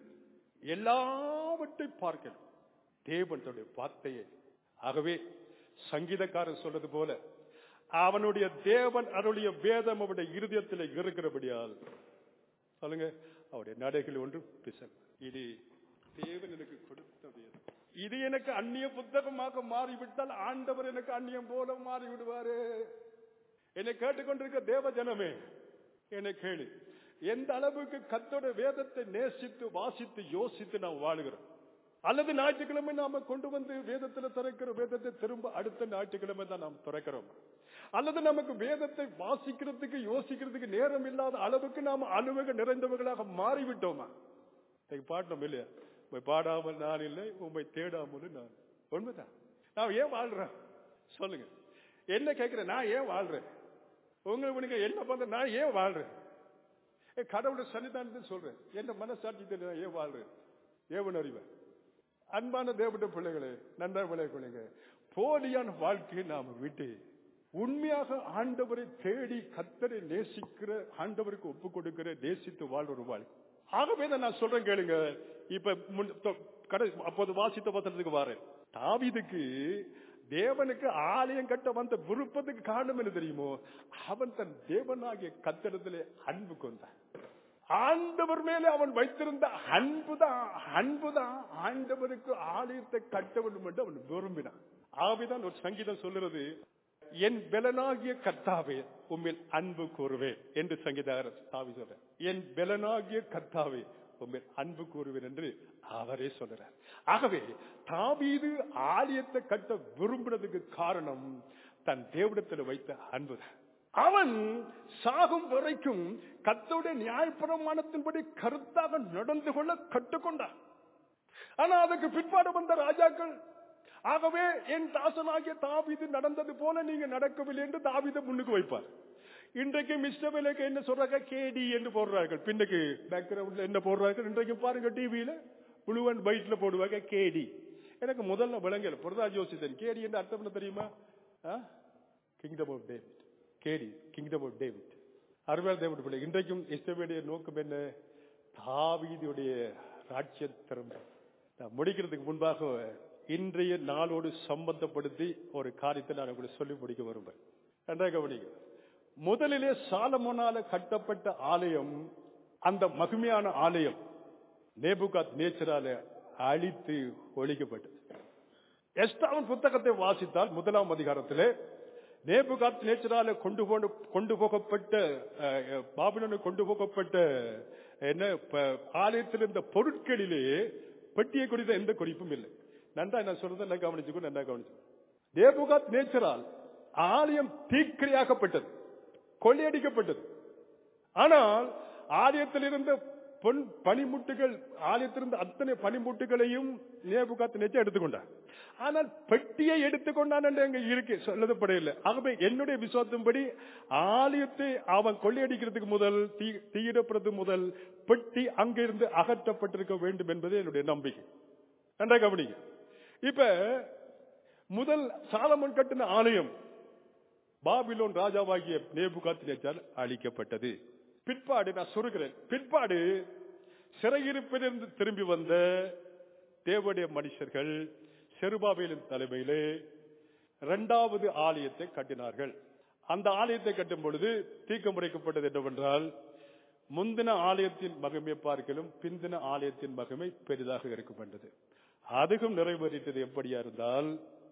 [SPEAKER 1] எல்லாவற்றை பார்க்கணும் தேவனுடைய வார்த்தையை ஆகவே சங்கீதக்காரன் சொல்றது போல அவனுடைய தேவன் அவருடைய வேதம் அவருடைய இருதயத்தில் இருக்கிறபடியால் சொல்லுங்க அவருடைய நடைகள் ஒன்று பிசல் இது தேவன் எனக்கு கொடுத்த வேதம் இது எனக்கு அந்நிய புத்தகமாக மாறிவிட்டால் ஆண்டவர் எனக்கு அந்நியம் போல மாறி விடுவாரு என்னை கேட்டுக்கொண்டிருக்க தேவ ஜனமே என்னை கேளு எந்த அளவுக்கு கத்தோட வேதத்தை நேசித்து வாசித்து யோசித்து நாம் வாழுகிறோம் அல்லது ஞாயிற்றுக்கிழமை நாம கொண்டு வந்து வேதத்துல திறக்கிற வேதத்தை திரும்ப அடுத்த ஞாயிற்றுக்கிழமை தான் நாம் திறக்கிறோம் அல்லது நமக்கு வேதத்தை வாசிக்கிறதுக்கு யோசிக்கிறதுக்கு நேரம் இல்லாத அளவுக்கு நாம அலுவக நிறைந்தவர்களாக மாறிவிட்டோமா பாடணும் இல்லையா உண்மை பாடாமல் நான் இல்லை உண்மை தேடாமலும் நான் உண்மைதான் நான் ஏன் வாழ்றேன் சொல்லுங்க என்ன கேட்கிறேன் நான் ஏன் வாழ்றேன் உங்களுக்கு என்ன பண்ற நான் ஏன் வாழ்றேன் கடவுளுடைய சன்னிதானத்தை சொல்றேன் என்ன மனசாட்சி நான் ஏன் வாழ்றேன் ஏவன் அறிவேன் அன்பான தேவட்ட பிள்ளைகளே நன்றாக பிள்ளைங்க போலியான வாழ்க்கையை நாம விட்டு உண்மையாக ஆண்டவரை தேடி கத்தரை நேசிக்கிற ஆண்டவருக்கு ஒப்பு கொடுக்கிற நேசித்து வாழ்ற வாழ்க்கை ஆகவே நான் சொல்றேன் கேளுங்க இப்ப அப்போது வாசித்த பத்திரத்துக்கு வரேன் தாவிதுக்கு தேவனுக்கு ஆலயம் கட்ட வந்த விருப்பத்துக்கு காரணம் என்ன தெரியுமோ அவன் தன் தேவனாகிய கத்திரத்திலே அன்பு கொண்டான் ஆண்டவர் மேலே அவன் வைத்திருந்த அன்புதான் அன்புதான் ஆண்டவருக்கு ஆலயத்தை கட்ட வேண்டும் என்று அவன் விரும்பினான் ஆகவேதான் ஒரு சங்கீதம் சொல்லுறது என் பலனாகிய கர்த்தாவே உம்மில் அன்பு கூறுவேன் என்று சங்கீதார தாவி சொல்ற என் பலனாகிய கர்த்தாவே உம்மில் அன்பு கூறுவேன் என்று அவரே சொல்றார் ஆகவே தாவீது ஆலயத்தை கட்ட விரும்பினதுக்கு காரணம் தன் தேவடத்தில் வைத்த அன்புதான் அவன் சாகும் வரைக்கும் கத்தோடைய நியாயப்பிரமாணத்தின்படி கருத்தாக நடந்து கொள்ள கற்றுக்கொண்டான் ஆனா அதுக்கு பிற்பாடு வந்த ராஜாக்கள் ஆகவே என் தாசனாகிய தாவிது நடந்தது போல நீங்க நடக்கவில்லை என்று தாவித முன்னுக்கு வைப்பார் இன்றைக்கு மிஸ்டர் விலைக்கு என்ன சொல்றாங்க கேடி என்று போடுறார்கள் பின்னுக்கு பேக்ரவுண்ட்ல என்ன போடுறார்கள் இன்றைக்கு பாருங்க டிவியில ப்ளூ அண்ட் ஒயிட்ல போடுவாங்க கேடி எனக்கு முதல்ல விளங்கல புரதாஜ் யோசித்தன் கேடி என்று அர்த்தம் என்ன தெரியுமா கிங்டம் ஆஃப் டேவிட் கேடி கிங்டம் ஆஃப் டேவிட் அருமையான தேவனுடைய பிள்ளை இன்றைக்கும் இஸ்ரவேலுடைய நோக்கம் என்ன தாவீதுடைய ராஜ்ய திரும்ப நான் முடிக்கிறதுக்கு முன்பாக இன்றைய நாளோடு சம்பந்தப்படுத்தி ஒரு காரியத்தை நான் உங்களுக்கு சொல்லி முடிக்க விரும்புறேன் நன்றாக கவனிங்க முதலிலே சாலமோனால கட்டப்பட்ட ஆலயம் அந்த மகிமையான ஆலயம் நேபுகாத் நேச்சரால அழித்து ஒழிக்கப்பட்டது எஸ்டாவின் புத்தகத்தை வாசித்தால் முதலாம் அதிகாரத்திலே நேபுகாத் நேச்சரால கொண்டு போன கொண்டு போகப்பட்ட பாபிலனு கொண்டு போகப்பட்ட என்ன ஆலயத்தில் இருந்த பொருட்களிலே பெட்டியை குறித்த எந்த குறிப்பும் இல்லை நன்றா நான் சொல்றதை நல்லா கவனிச்சுக்கோ நல்லா கவனிச்சு நேபுகாத் நேச்சரால் ஆலயம் தீக்கிரையாக்கப்பட்டது கொள்ளையடிக்கப்பட்டது ஆனால் ஆலயத்தில் இருந்த பொன் பனிமுட்டுகள் ஆலயத்திலிருந்த அத்தனை பனிமுட்டுகளையும் நேபுகாத்து நேச்சு எடுத்துக்கொண்டார் ஆனால் பெட்டியை எடுத்துக்கொண்டான் என்று அங்க இருக்கு சொல்லப்படையில்லை ஆகவே என்னுடைய விசுவாசத்தின்படி ஆலயத்தை அவன் கொள்ளையடிக்கிறதுக்கு முதல் தீ தீயிடப்படுறது முதல் பெட்டி அங்கிருந்து அகற்றப்பட்டிருக்க வேண்டும் என்பது என்னுடைய நம்பிக்கை நன்றா கவனிங்க இப்ப முதல் சாலமன் கட்டின ஆலயம் பாபிலோன் ராஜாவாகிய நேபுகாத்தினேச்சால் அழிக்கப்பட்டது பிற்பாடு நான் சொல்கிறேன் பிற்பாடு சிறையிருப்பிலிருந்து திரும்பி வந்த தேவடைய மனுஷர்கள் செருபாபேலின் தலைமையிலே இரண்டாவது ஆலயத்தை கட்டினார்கள் அந்த ஆலயத்தை கட்டும் பொழுது தீர்க்க முறைக்கப்பட்டது என்னவென்றால் முந்தின ஆலயத்தின் மகிமை பார்க்கலும் பிந்தின ஆலயத்தின் மகிமை பெரிதாக இருக்கும் என்றது அதுக்கும் நிறைவேறிட்டது எப்படியா இருந்தால்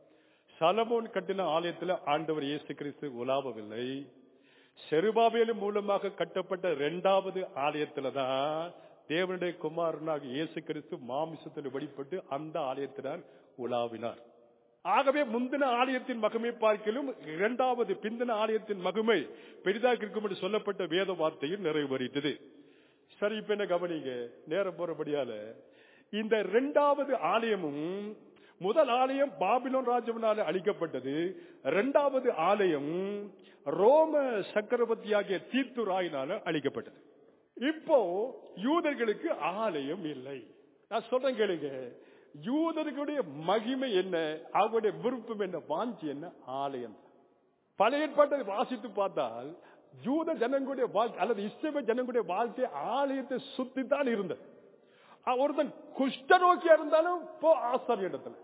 [SPEAKER 1] சலமோன் கட்டின ஆலயத்தில் ஆண்டவர் இயேசு கிறிஸ்து உலாவவில்லை செருபாபேலு மூலமாக கட்டப்பட்ட இரண்டாவது ஆலயத்துல தான் தேவனுடைய குமாரனாக இயேசு கிறிஸ்து மாமிசத்தில் வெளிப்பட்டு அந்த ஆலயத்தினால் உலாவினார் ஆகவே முந்தின ஆலயத்தின் மகிமை பார்க்கலும் இரண்டாவது பிந்தின ஆலயத்தின் மகிமை பெரிதாக இருக்கும் என்று சொல்லப்பட்ட வேத வார்த்தையில் நிறைவேறிட்டது சரி இப்ப என்ன கவனிங்க நேரம் போறபடியால இந்த இரண்டாவது ஆலயமும் முதல் ஆலயம் பாபிலோன் ராஜவனால அழிக்கப்பட்டது இரண்டாவது ஆலயம் ரோம சக்கரவர்த்தியாகிய தீர்த்து ராயினால அழிக்கப்பட்டது இப்போ யூதர்களுக்கு ஆலயம் இல்லை நான் சொல்றேன் கேளுங்க யூதர்களுடைய மகிமை என்ன அவருடைய விருப்பம் என்ன வாஞ்சி என்ன ஆலயம் பழைய ஏற்பாட்டை வாசித்து பார்த்தால் யூத ஜனங்களுடைய வாழ்க்கை அல்லது இஸ்லாமிய ஜனங்களுடைய வாழ்க்கை ஆலயத்தை சுத்தி தான் இருந்தது அஹ் ஒருத்தன் குஷ்டரோக்கியா இருந்தாலும் போ ஆசாரிய இடத்துல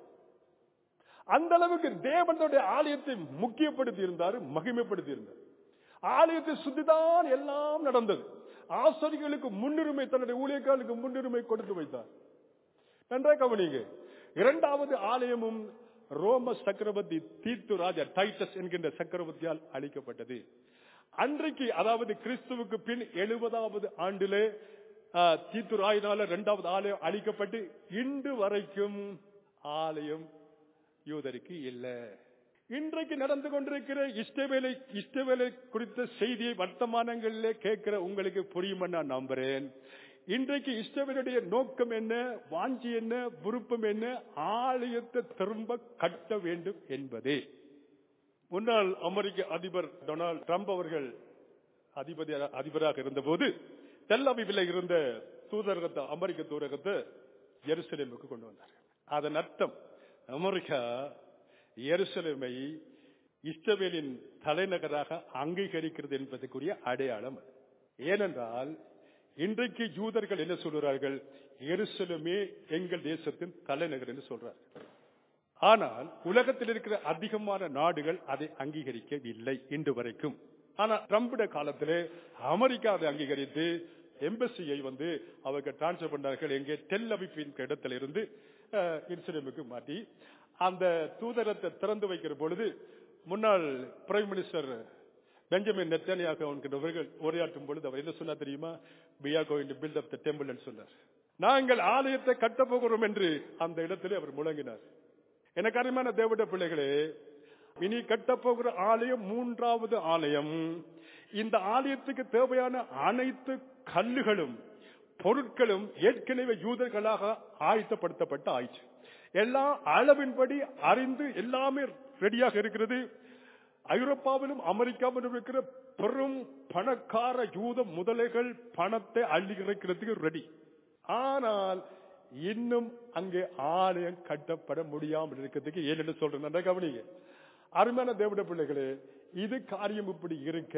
[SPEAKER 1] அந்த அளவுக்கு தேவனுடைய ஆலயத்தை முக்கியப்படுத்தி இருந்தார் மகிமைப்படுத்தி இருந்தார் ஆலயத்தை சுத்திதான் எல்லாம் நடந்தது ஆசிரியர்களுக்கு முன்னுரிமை தன்னுடைய ஊழியர்களுக்கு முன்னுரிமை கொடுத்து வைத்தார் நன்றாக கவனிங்க இரண்டாவது ஆலயமும் ரோம சக்கரவர்த்தி தீத்து ராஜா டைட்டஸ் என்கின்ற சக்கரவர்த்தியால் அளிக்கப்பட்டது அன்றைக்கு அதாவது கிறிஸ்துவுக்கு பின் எழுபதாவது ஆண்டிலே ஆஹ், தீத்து ராயினால இரண்டாவது ஆலயம் அளிக்கப்பட்டு இன்று வரைக்கும் ஆலயம் யூதருக்கு இல்ல இன்றைக்கு நடந்து கொண்டிருக்கிற இஷ்டவேலை இஷ்டவேலை குறித்த செய்தியை வர்த்தமானங்களிலே கேட்கிற உங்களுக்கு புரியும் நான் நம்புறேன் இன்றைக்கு இஷ்டவேலுடைய நோக்கம் என்ன வாஞ்சி என்ன விருப்பம் என்ன ஆலயத்தை திரும்ப கட்ட வேண்டும் என்பதே முன்னாள் அமெரிக்க அதிபர் டொனால்ட் ட்ரம்ப் அவர்கள் அதிபதி அதிபராக இருந்தபோது தெல்லவிவில் இருந்த தூதரகத்தை அமெரிக்க தூதரகத்தை எருசலேமுக்கு கொண்டு வந்தார் அதன் அர்த்தம் அமெரிக்கா எருசலேமை இஸ்ரவேலின் தலைநகராக அங்கீகரிக்கிறது என்பதற்குரிய அடையாளம் அது. ஏனென்றால் இன்றைக்கு யூதர்கள் என்ன சொல்கிறார்கள் எருசலேமே எங்கள் தேசத்தின் தலைநகர் என்று சொல்றார்கள் ஆனால் உலகத்தில் இருக்கிற அதிகமான நாடுகள் அதை அங்கீகரிக்கவில்லை இன்று வரைக்கும் ஆனா ட்ரம்புடைய காலத்திலே அமெரிக்கா அதை அங்கீகரித்து எம்பசியை வந்து அவர்கள் டிரான்ஸ்பர் பண்ணார்கள் எங்கே டெல் அவிப்பின் இடத்துல இருந்து அஹ், எருசலேமுக்கு மாட்டி அந்த தூதரத்தை திறந்து வைக்கிற பொழுது முன்னாள் பிரைம் மினிஸ்டர் பெஞ்சமின் நெத்தனியாக என்கிறவர்கள் உரையாற்றும் பொழுது அவர் என்ன சொன்னா தெரியுமா we are going to build up the temple என்று சொன்னார் நாங்கள் ஆலயத்தை கட்டப் போகிறோம் என்று அந்த இடத்திலே அவர் முழங்கினார் எனக்கு அருமையான தேவட பிள்ளைகளே இனி கட்டப்போகிற ஆலயம் மூன்றாவது ஆலயம் இந்த ஆலயத்துக்கு தேவையான அனைத்து கல்லுகளும் பொருட்களும் ஏற்கனவே யூதர்களாக ஆயத்தப்படுத்தப்பட்ட ஆயிற்று எல்லா அளவின்படி அறிந்து எல்லாமே ரெடியாக இருக்கிறது ஐரோப்பாவிலும் அமெரிக்காவிலும் இருக்கிற பெரும் பணக்கார யூத முதலைகள் பணத்தை அள்ளி இறைக்கிறதுக்கு ரெடி ஆனால் இன்னும் அங்கே ஆலயம் கட்டப்பட முடியாமல் இருக்கிறதுக்கு ஏன்னு சொல்றேன் நல்லா கவனிங்க அருமையான தேவட பிள்ளைகளே இது காரியம் இப்படி இருக்க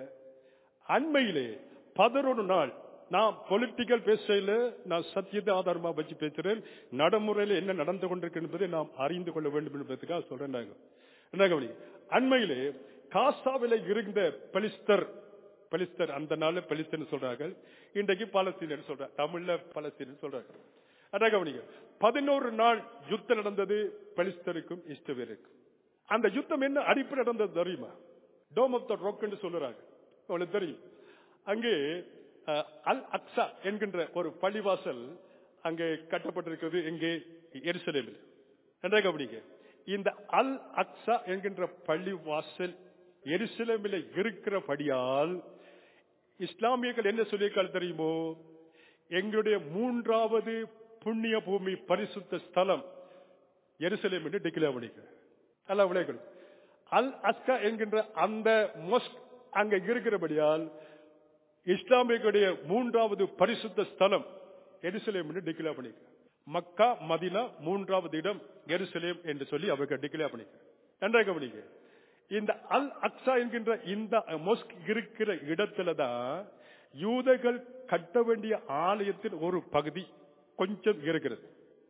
[SPEAKER 1] அண்மையிலே பதினொரு நாள் நான் பொலிட்டிக்கல் பேசல நான் சத்தியத்தை ஆதாரமா வச்சு பேசுறேன் நடைமுறையில் என்ன நடந்து கொண்டிருக்கு என்பதை நாம் அறிந்து கொள்ள வேண்டும் என்பதற்காக சொல்றேன் நாங்க என்ன கவனி அண்மையிலே காசாவில இருந்த பலிஸ்தர் பலிஸ்தர் அந்த நாள்ல பலிஸ்தர் சொல்றார்கள் இன்றைக்கு பாலஸ்தீனர் சொல்றாங்க தமிழ்ல பலஸ்தீனர் சொல்றாங்க அதான் கவனிங்க பதினோரு நாள் யுத்தம் நடந்தது பலிஸ்தருக்கும் இஷ்டவேருக்கும் அந்த யுத்தம் என்ன அடிப்படை நடந்தது தெரியுமா டோம் ஆஃப் த ரொக் என்று சொல்லுறாங்க உங்களுக்கு தெரியும் அங்கே அஹ், அல் அக்ஸா என்கின்ற ஒரு பள்ளிவாசல் அங்கே கட்டப்பட்டிருக்கிறது எங்கே எருசலேமில் என்ற கவனிங்க இந்த அல் அக்ஸா என்கின்ற பள்ளிவாசல் எருசலேமில் இருக்கிறபடியால் இஸ்லாமியர்கள் என்ன சொல்லியிருக்கால் தெரியுமோ எங்களுடைய மூன்றாவது புண்ணிய பூமி பரிசுத்த ஸ்தலம் எருசலேம் என்று டிக்ளேர் பண்ணிக்க அல்ல விளைகள் அல் அஸ்கா என்கின்ற அந்த மொஸ்க் அங்க இருக்கிறபடியால் இஸ்லாமியர்களுடைய மூன்றாவது பரிசுத்த ஸ்தலம் எருசலேம் என்று டிக்ளேர் பண்ணிக்க மக்கா மதினா மூன்றாவது இடம் எருசலேம் என்று சொல்லி அவர்கள் டிக்ளேர் பண்ணிக்க நன்றாக கவனிக்க இந்த அல் அக்ஸா என்கின்ற இந்த மொஸ்க் இருக்கிற இடத்துல தான் யூதர்கள் கட்ட வேண்டிய ஆலயத்தின் ஒரு பகுதி கொஞ்சம் இருக்கிறது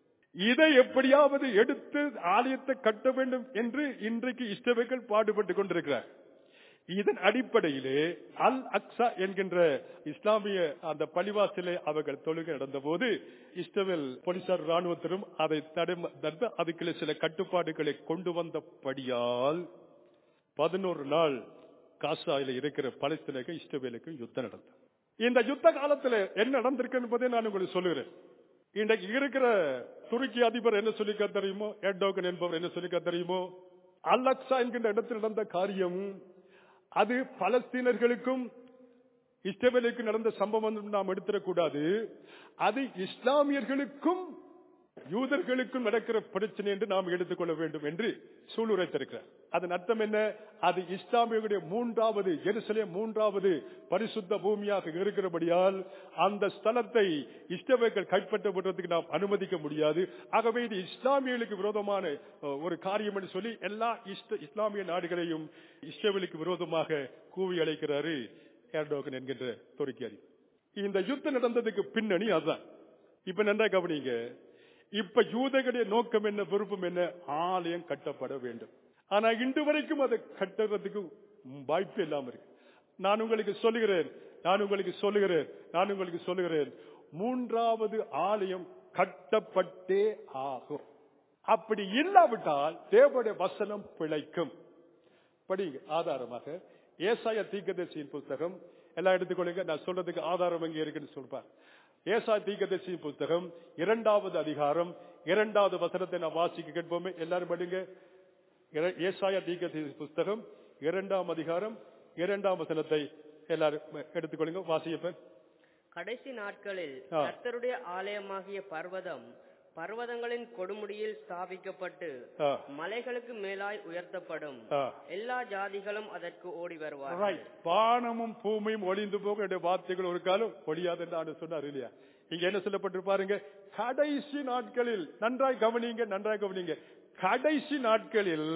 [SPEAKER 1] இதை எப்படியாவது எடுத்து ஆலயத்தை கட்ட வேண்டும் என்று இன்றைக்கு இஸ்ரவேல் பாடுபட்டுக் கொண்டிருக்கிறார் இதன் அடிப்படையிலே அல் அக்ஸா என்கின்ற இஸ்லாமிய அந்த பள்ளிவாசலை அவர்கள் தொழுகை நடந்த போது இஸ்ரவேல் போலீசார் ராணுவத்திலும் அதை தடை தடுத்து அதுக்குள்ள சில கட்டுப்பாடுகளை கொண்டு வந்தபடியால் பதினோரு நாள் காசாயில இருக்கிற பலஸ்தீனுக்கு இஸ்ரவேலுக்கு யுத்தம் நடந்தது இந்த யுத்த காலத்துல என்ன நடந்திருக்கு என்பதை நான் உங்களுக்கு சொல்லுகிறேன் இன்றைக்கு இருக்கிற துருக்கி அதிபர் என்ன சொல்லிக்க தெரியுமோ எர்டோகன் என்பவர் என்ன சொல்லிக்க தெரியுமோ அலக்சா என்கின்ற இடத்தில் நடந்த காரியம் அது பலஸ்தீனர்களுக்கும் இஸ்ரேலுக்கு நடந்த சம்பவம் நாம் எடுத்துடக்கூடாது அது இஸ்லாமியர்களுக்கும் யூதர்களுக்கும் நடக்கிற பிரச்சனை என்று நாம் எடுத்துக்கொள்ள வேண்டும் என்று சூளுரைத்திருக்கிறார் அதன் அர்த்தம் என்ன அது இஸ்லாமியர்களுடைய மூன்றாவது எருசலேம் மூன்றாவது பரிசுத்த பூமியாக இருக்கிறபடியால் அந்த ஸ்தலத்தை இஸ்ரவேல்கள் கைப்பற்ற விடுறதுக்கு நாம் அனுமதிக்க முடியாது ஆகவே இது இஸ்லாமியர்களுக்கு விரோதமான அஹ், ஒரு காரியம் என்று சொல்லி எல்லா இஸ்ல- இஸ்லாமிய நாடுகளையும் இஸ்ரேலுக்கு விரோதமாக கூவி அழைக்கிறாரு ஏர்டோகன் என்கின்ற துருக்கி அதிபர் இந்த யுத்தம் நடந்ததுக்கு பின்னணி அதுதான் இப்ப நன்றா கவனிங்க இப்ப யூதர்களுடைய நோக்கம் என்ன விருப்பம் என்ன ஆலயம் கட்டப்பட வேண்டும் ஆனா இன்று வரைக்கும் அதை கட்டுறதுக்கு வாய்ப்பு இல்லாம இருக்கு நான் உங்களுக்கு சொல்லுகிறேன் நான் உங்களுக்கு சொல்லுகிறேன் நான் உங்களுக்கு சொல்லுகிறேன் மூன்றாவது ஆலயம் கட்டப்பட்டே ஆகும் அப்படி இல்லாவிட்டால் தேவனுடைய வசனம் பிழைக்கும் படிங்க ஆதாரமாக ஏசாய தீர்க்கதரிசியின் புஸ்தகம் எல்லாம் எடுத்துக்கொள்ளுங்க நான் சொல்றதுக்கு ஆதாரம் எங்க இருக்குன்னு சொல்றேன் ஏசா தீர்க்கதரிசியின் புஸ்தகம் இரண்டாவது அதிகாரம் இரண்டாவது வசனத்தை நான் வாசிக்க கேட்போமே எல்லாரும் படிங்க இர- ஏசாயா தீர்க்கதரிசி புஸ்தகம் இரண்டாம் அதிகாரம் இரண்டாம் வசனத்தை எல்லாரும் எடுத்துக்கொள்ளுங்க வாசிப்பேன்
[SPEAKER 2] கடைசி நாட்களில்
[SPEAKER 1] ஆ.
[SPEAKER 2] கர்த்தருடைய ஆலயமாகிய பர்வதம் பர்வதங்களின் கொடுமுடியில் ஸ்தாபிக்கப்பட்டு
[SPEAKER 1] ஆ,
[SPEAKER 2] மலைகளுக்கு மேலாய் உயர்த்தப்படும்
[SPEAKER 1] ஆ.
[SPEAKER 2] எல்லா ஜாதிகளும் அதற்கு ஓடி வருவார்கள்
[SPEAKER 1] Right. வானமும் பூமியும் ஒளிந்து போக என்னுடைய வார்த்தைகள் ஒரு காலம் ஒழியாது என்று ஆண்டு சொன்னார் இல்லையா இங்க என்ன சொல்லப்பட்டு பாருங்க கடைசி நாட்களில் நன்றாய் கவனிங்க நன்றாய் கவனிங்க கடைசி நாட்களில்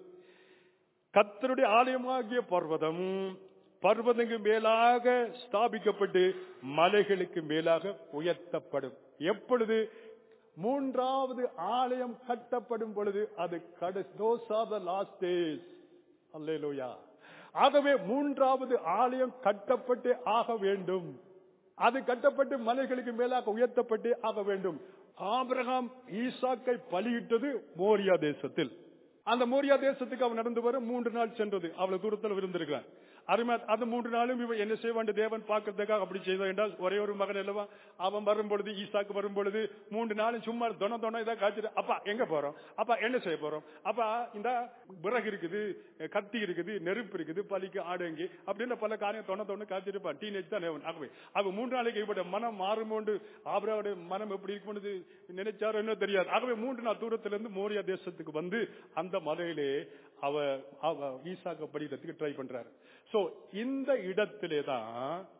[SPEAKER 1] கத்தருடைய ஆலயமாகிய பர்வதம் பர்வதங்கு மேலாக ஸ்தாபிக்கப்பட்டு மலைகளுக்கு மேலாக உயர்த்தப்படும் எப்பொழுது மூன்றாவது ஆலயம் கட்டப்படும் பொழுது அது கடைசி those are the last days அல்லேலூயா ஆகவே மூன்றாவது ஆலயம் கட்டப்பட்டு ஆக வேண்டும் அது கட்டப்பட்டு மலைகளுக்கு மேலாக உயர்த்தப்பட்டு ஆக வேண்டும் ஆபிரகாம் ஈசாக்கை பலியிட்டது மோரியா தேசத்தில் அந்த மோரியா தேசத்துக்கு அவன் நடந்து வர மூன்று நாள் சென்றது அவ்வளவு தூரத்தில் இருந்திருக்கிறான் அருமை அது மூன்று நாளும் இவன் என்ன செய்வான் தேவன் பார்க்கறதுக்காக அப்படி செய்தான் என்றால் ஒரே ஒரு மகன் அல்லவா அவன் வரும் பொழுது ஈசாக்கு வரும் பொழுது மூன்று நாளும் சும்மா தொண தொண இதா காய்ச்சிட்டு அப்பா எங்க போறோம் அப்பா என்ன செய்ய போறோம் அப்பா இந்த விறகு இருக்குது கத்தி இருக்குது நெருப்பு இருக்குது பலிக்கு ஆடுங்கி அப்படின்னு பல காரியம் தொண தொண்ணு காய்ச்சிருப்பான் டீனேஜ் தான் அவன் ஆகவே அவன் மூன்று நாளைக்கு இவட மனம் மாறுமோண்டு ஆபராவுடைய மனம் எப்படி இருக்கும்னு நினைச்சாரோ என்ன தெரியாது ஆகவே மூன்று நாள் தூரத்துல இருந்து மோரியா தேசத்துக்கு வந்து அந்த மலையிலே அவ அவ ஈசாக்க படிக்கிறதுக்கு ட்ரை பண்றாரு சோ இந்த இடத்திலே தான்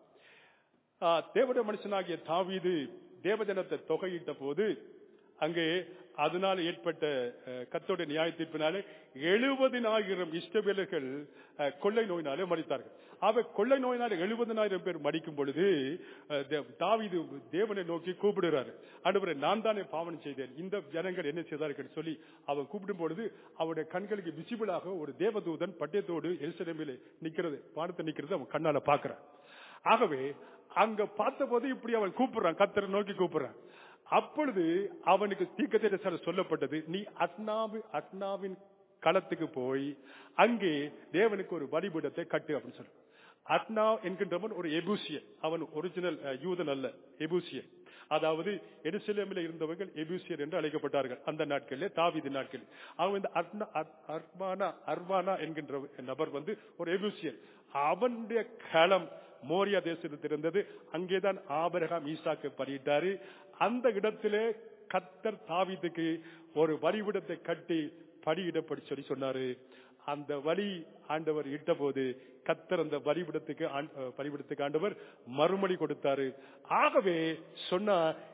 [SPEAKER 1] ஆ, தேவனுடைய மனுஷனாகிய தாவீது தேவஜனத்தை தொகையிட்ட போது அங்கே அதனால் ஏற்பட்ட அஹ், கர்த்தருடைய நியாய தீர்ப்பினாலே எழுபதினாயிரம் இஷ்டவேலர்கள் அஹ், கொள்ளை நோயினாலே மறித்தார்கள் அவ கொள்ளை நோயினாலே எழுபதினாயிரம் பேர் மடிக்கும் பொழுது அஹ், தே- தாவீது தேவனை நோக்கி கூப்பிடுறாரு ஆண்டவரே நான் தானே பாவனம் செய்தேன் இந்த ஜனங்கள் என்ன செய்தார்கள் சொல்லி அவன் கூப்பிடும் பொழுது அவருடைய கண்களுக்கு விசிபிளாக ஒரு தேவதூதன் பட்டயத்தோடு எருசலேமிலே நிக்கிறது பாடத்தை நிக்கிறது அவன் கண்ணால பாக்குறான் ஆகவே அங்க பார்த்தபோது இப்படி அவன் கூப்பிடுறான் கத்தரை நோக்கி கூப்பிடுறான் அப்பொழுது அவனுக்கு தீர்க்கதரிசன சொல்லப்பட்டது நீ அட்னாவு அட்னாவின் களத்துக்கு போய் அங்கே தேவனுக்கு ஒரு பலிபீடத்தை கட்டு அப்படின்னு சொல்லு அட்னா என்கின்றவன் ஒரு எபூசியன் அவன் ஒரிஜினல் அஹ், யூதன் அல்ல எபூசியன் அதாவது எருசலேமில் இருந்தவர்கள் எபூசியர் என்று அழைக்கப்பட்டார்கள் அந்த நாட்களிலே தாவீது நாட்களில் அவன் இந்த அர்னா அர்- அர்மானா அர்வானா என்கின்ற நபர் வந்து ஒரு எபூசியன் அவனுடைய களம் மோரியா தேசத்தில் இருந்தது அங்கேதான் ஆபரகாம் ஈசாக்கு பலியிட்டாரு அந்த இடத்திலே கத்தர் தாவீதுக்கு ஒரு வரிவிடத்தை கட்டி படியிடப்படி சொல்லி சொன்னாரு அந்த வழி ஆண்டவர் இட்ட போது கத்தர் அந்த வரிவிடத்துக்கு ஆண்- அஹ், பலிபீடத்துக்கு ஆண்டவர் மறுமொழி கொடுத்தாரு ஆகவே சொன்னா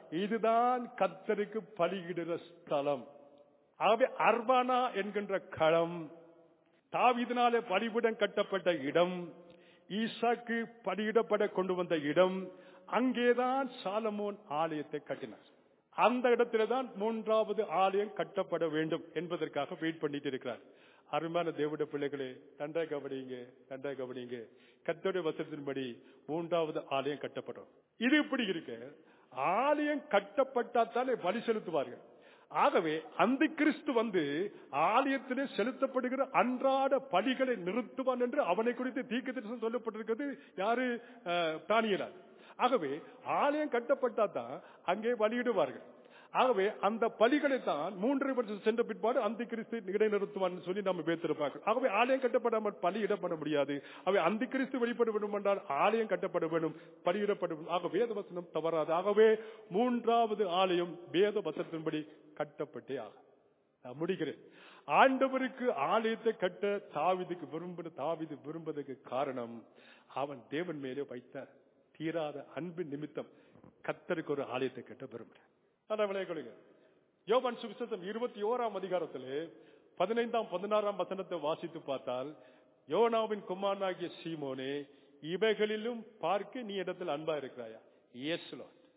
[SPEAKER 1] இதுதான் கத்தருக்கு பலியிடுற ஸ்தலம் ஆகவே அர்பானா என்கின்ற களம் தாவிதனாலே பலிபீடம் கட்டப்பட்ட இடம் ஈசாக்கு பலியிடப்பட கொண்டு வந்த இடம் அங்கேதான் சாலமோன் ஆலயத்தை கட்டினார் அந்த இடத்துல தான் மூன்றாவது ஆலயம் கட்டப்பட வேண்டும் என்பதற்காக வெயிட் பண்ணிட்டு இருக்கிறார் அருமையான தேவட பிள்ளைகளே நன்றாக கவனிங்க நன்றாக கவனிங்க கத்தோடைய வசனத்தின்படி மூன்றாவது ஆலயம் கட்டப்படும் இது இப்படி இருக்கு ஆலயம் கட்டப்பட்டாத்தாலே பலி செலுத்துவார்கள் ஆகவே அந்த கிறிஸ்து வந்து ஆலயத்திலே செலுத்தப்படுகிற அன்றாட பலிகளை நிறுத்துவான் என்று அவனை குறித்து தீர்க்க தரிசனம் சொல்லப்பட்டிருக்கிறது யாரு அஹ், தானியேலால் ஆகவே ஆலயம் கட்டப்பட்டா தான் அங்கே பலியிடுவார்கள் ஆகவே அந்த பலிகளை தான் மூன்றரை வருஷம் சென்ற பிற்பாடு அந்த கிறிஸ்து இடைநிறுத்துவான் சொல்லி நம்ம பேத்திருப்பாங்க ஆகவே ஆலயம் கட்டப்படாமல் பலியிடப்பட முடியாது அவை அந்த கிறிஸ்து வெளிப்பட வேண்டும் என்றால் ஆலயம் கட்டப்பட வேண்டும் பலியிடப்பட வேண்டும் ஆக வேத வசனம் தவறாது ஆகவே மூன்றாவது ஆலயம் வேத வசனத்தின்படி கட்டப்பட்டே ஆகும் நான் முடிக்கிறேன் ஆண்டவருக்கு ஆலயத்தை கட்ட தாவிதுக்கு விரும்பின தாவிது விரும்புவதற்கு காரணம் அவன் தேவன் மேலே வைத்த தீராத அன்பு நிமித்தம் கத்தருக்கு ஒரு ஆலயத்தை கட்ட விரும்புறேன் அதான் விளையாடுங்க யோவான் சுவிசேஷம் இருபத்தி ஓராம் அதிகாரத்திலே பதினைந்தாம் பதினாறாம் வசனத்தை வாசித்து பார்த்தால் யோனாவின் குமாரனாகிய சீமோனே இவைகளிலும் பார்க்க நீ இடத்தில் அன்பா இருக்கிறாயா எஸ்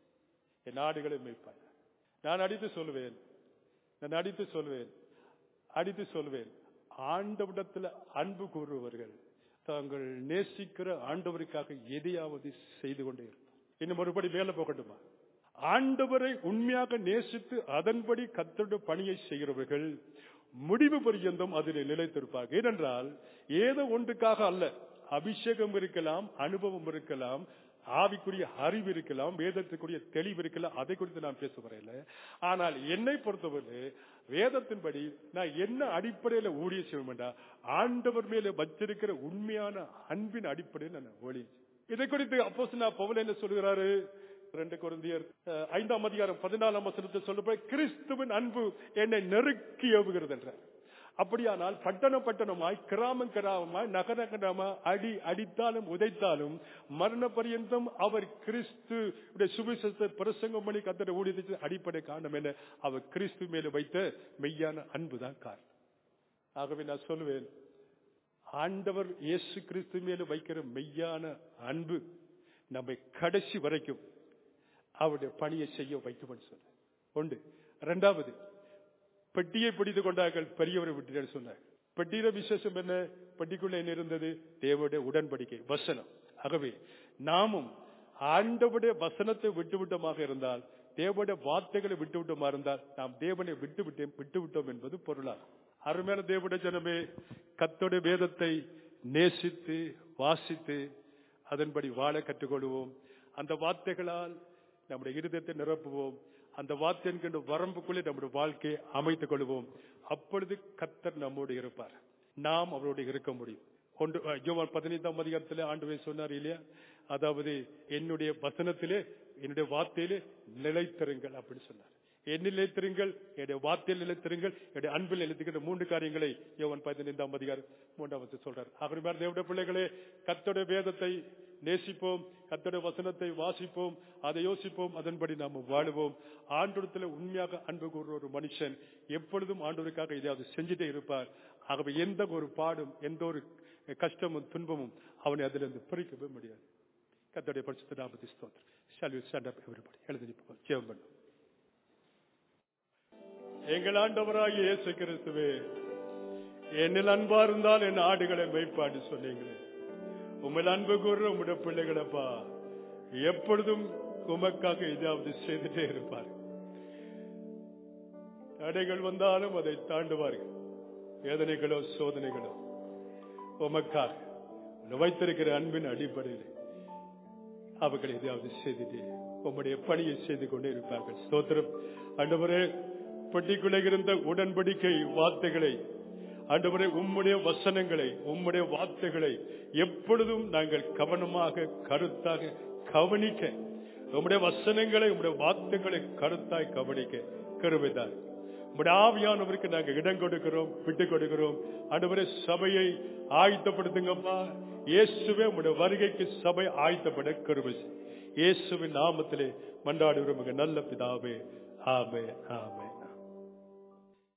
[SPEAKER 1] என் ஆடுகளை மேய்ப்பாயா நான் அடித்து சொல்லுவேன் நான் அடித்து சொல்வேன் அடித்து சொல்வேன் ஆண்டவிடத்தில் அன்பு கூறுபவர்கள் தாங்கள் நேசிக்கிற ஆண்டவருக்காக எதையாவது செய்து கொண்டே இருக்கும் இன்னும் ஒருபடி மேல போகட்டுமா ஆண்டவரை உண்மையாக நேசித்து அதன்படி கத்தருடைய பணியை செய்கிறவர்கள் முடிவு பரியந்தம் அதில் நிலைத்திருப்பார்கள் ஏனென்றால் ஏதோ ஒன்றுக்காக அல்ல அபிஷேகம் இருக்கலாம் அனுபவம் இருக்கலாம் ஆவிக்குரிய அறிவு இருக்கலாம் வேதத்துக்குரிய தெளிவு இருக்கலாம் அதை குறித்து நான் பேச வரையில ஆனால் என்னை பொறுத்தவரை வேதத்தின்படி நான் என்ன அடிப்படையில ஊழிய செய்ய வேண்டாம் ஆண்டவர் மேல வச்சிருக்கிற உண்மையான அன்பின் அடிப்படையில் நான் ஊழிய இதை குறித்து அப்போ நான் பவுல் என்ன சொல்கிறாரு ரெண்டு குருந்தியர் அஹ், ஐந்தாம் அதிகாரம் பதினாலாம் வசனத்தை சொல்லப்போ கிறிஸ்துவின் அன்பு என்னை நெருக்கி ஏவுகிறது என்ற அப்படியானால் பட்டணம் பட்டணமாய் கிராமம் கிராமமாய் நகர நகரமாய் அடி அடித்தாலும் உதைத்தாலும் மரண பரியந்தம் அவர் கிறிஸ்து சுவிசேஷத்தை பிரசங்கம் பண்ணி கத்தட ஊழியத்தை அடிப்படை காரணம் என்ன அவர் கிறிஸ்து மேல வைத்த மெய்யான அன்புதான் காரணம் ஆகவே நான் சொல்லுவேன் ஆண்டவர் இயேசு கிறிஸ்து மேல வைக்கிற மெய்யான அன்பு நம்மை கடைசி வரைக்கும் அவருடைய பணியை செய்ய வைக்கும் சொல்ல ஒன்று இரண்டாவது பெட்டியை பிடித்துக் கொண்டார்கள் பெரியவரை விட்டு சொன்னார் பெட்டியில விசேஷம் என்ன பெட்டிக்குள்ள என்ன இருந்தது தேவனுடைய உடன்படிக்கை வசனம் ஆகவே நாமும் ஆண்டவுடைய வசனத்தை விட்டுவிட்டமாக இருந்தால் தேவனுடைய வார்த்தைகளை விட்டுவிட்டோமா இருந்தால் நாம் தேவனை விட்டு விட்டோம் விட்டுவிட்டோம் என்பது பொருளாகும் அருமையான தேவனுடைய ஜனமே கத்தோடைய வேதத்தை நேசித்து வாசித்து அதன்படி வாழ கற்றுக்கொள்வோம் அந்த வார்த்தைகளால் நம்முடைய இருதயத்தை நிரப்புவோம் அந்த வார்த்தை என்கின்ற வரம்புக்குள்ளே நம்முடைய வாழ்க்கையை அமைத்துக் கொள்வோம் அப்பொழுது கத்தர் நம்மோடு இருப்பார் நாம் அவரோடு இருக்க முடியும் ஒன்று அஹ், யோவான் பதினைந்தாம் அதிகாரத்திலே ஆண்டு சொன்னார் இல்லையா அதாவது என்னுடைய வசனத்திலே என்னுடைய வார்த்தையிலே நிலைத்திருங்கள் அப்படின்னு சொன்னார் என்னில் நிலைத்திருங்கள் என்னுடைய வார்த்தையில் நிலைத்திருங்கள் என்னுடைய அன்பில் நிலைத்திருக்கிற மூன்று காரியங்களை யோவான் பதினைந்தாம் அதிகாரம் மூன்றாவது சொல்றார் ஆகிய தேவடைய பிள்ளைகளே கத்தோடைய வேதத்தை நேசிப்போம் கத்தோடைய வசனத்தை வாசிப்போம் அதை யோசிப்போம் அதன்படி நாம் வாழுவோம் ஆண்டோடத்தில் உண்மையாக அன்பு கூறுற ஒரு மனுஷன் எப்பொழுதும் ஆண்டோருக்காக இதையாவது செஞ்சுட்டே இருப்பார் ஆகவே எந்த ஒரு பாடும் எந்த ஒரு கஷ்டமும் துன்பமும் அவனை அதிலிருந்து பிரிக்கவே முடியாது கத்தோடைய பரிசுத்த நாமத்தை ஸ்தோத்திரம் shall we stand up everybody எழுதி நிற்போம் ஜெபம் பண்ணுவோம் எங்கள் ஆண்டவராகிய இயேசு கிறிஸ்துவே என்னில் அன்பா இருந்தால் என் ஆடுகளை மெய்ப்பாடு சொன்னீங்களே உங்கள் அன்பு கூறுற உங்களுடைய பிள்ளைகளப்பா எப்பொழுதும் உமக்காக ஏதாவது செய்துட்டே இருப்பார் தடைகள் வந்தாலும் அதை தாண்டுவார்கள் வேதனைகளோ சோதனைகளோ உமக்காக உன்னை வைத்திருக்கிற அன்பின் அடிப்படையில் அவர்கள் எதையாவது செய்துட்டு உம்முடைய பணியை செய்து கொண்டே இருப்பார்கள் ஸ்தோத்திரம் ஆண்டவரே பெட்டிக்குள்ளே இருந்த உடன்படிக்கை வார்த்தைகளை ஆண்டவரே உம்முடைய வசனங்களை உம்முடைய வார்த்தைகளை எப்பொழுதும் நாங்கள் கவனமாக கருத்தாக கவனிக்க உம்முடைய வசனங்களை உம்முடைய வார்த்தைகளை கருத்தாய் கவனிக்க கருவிதார் உம்முடைய ஆவியானவருக்கு நாங்கள் இடம் கொடுக்கிறோம் விட்டு கொடுக்கிறோம் ஆண்டவரே சபையை ஆயத்தப்படுத்துங்கப்பா இயேசுவே உம்முடைய வருகைக்கு சபை ஆயத்தப்பட கருவி இயேசுவின் நாமத்திலே மண்டாடுகிறோம் நல்ல பிதாவே ஆமே ஆமே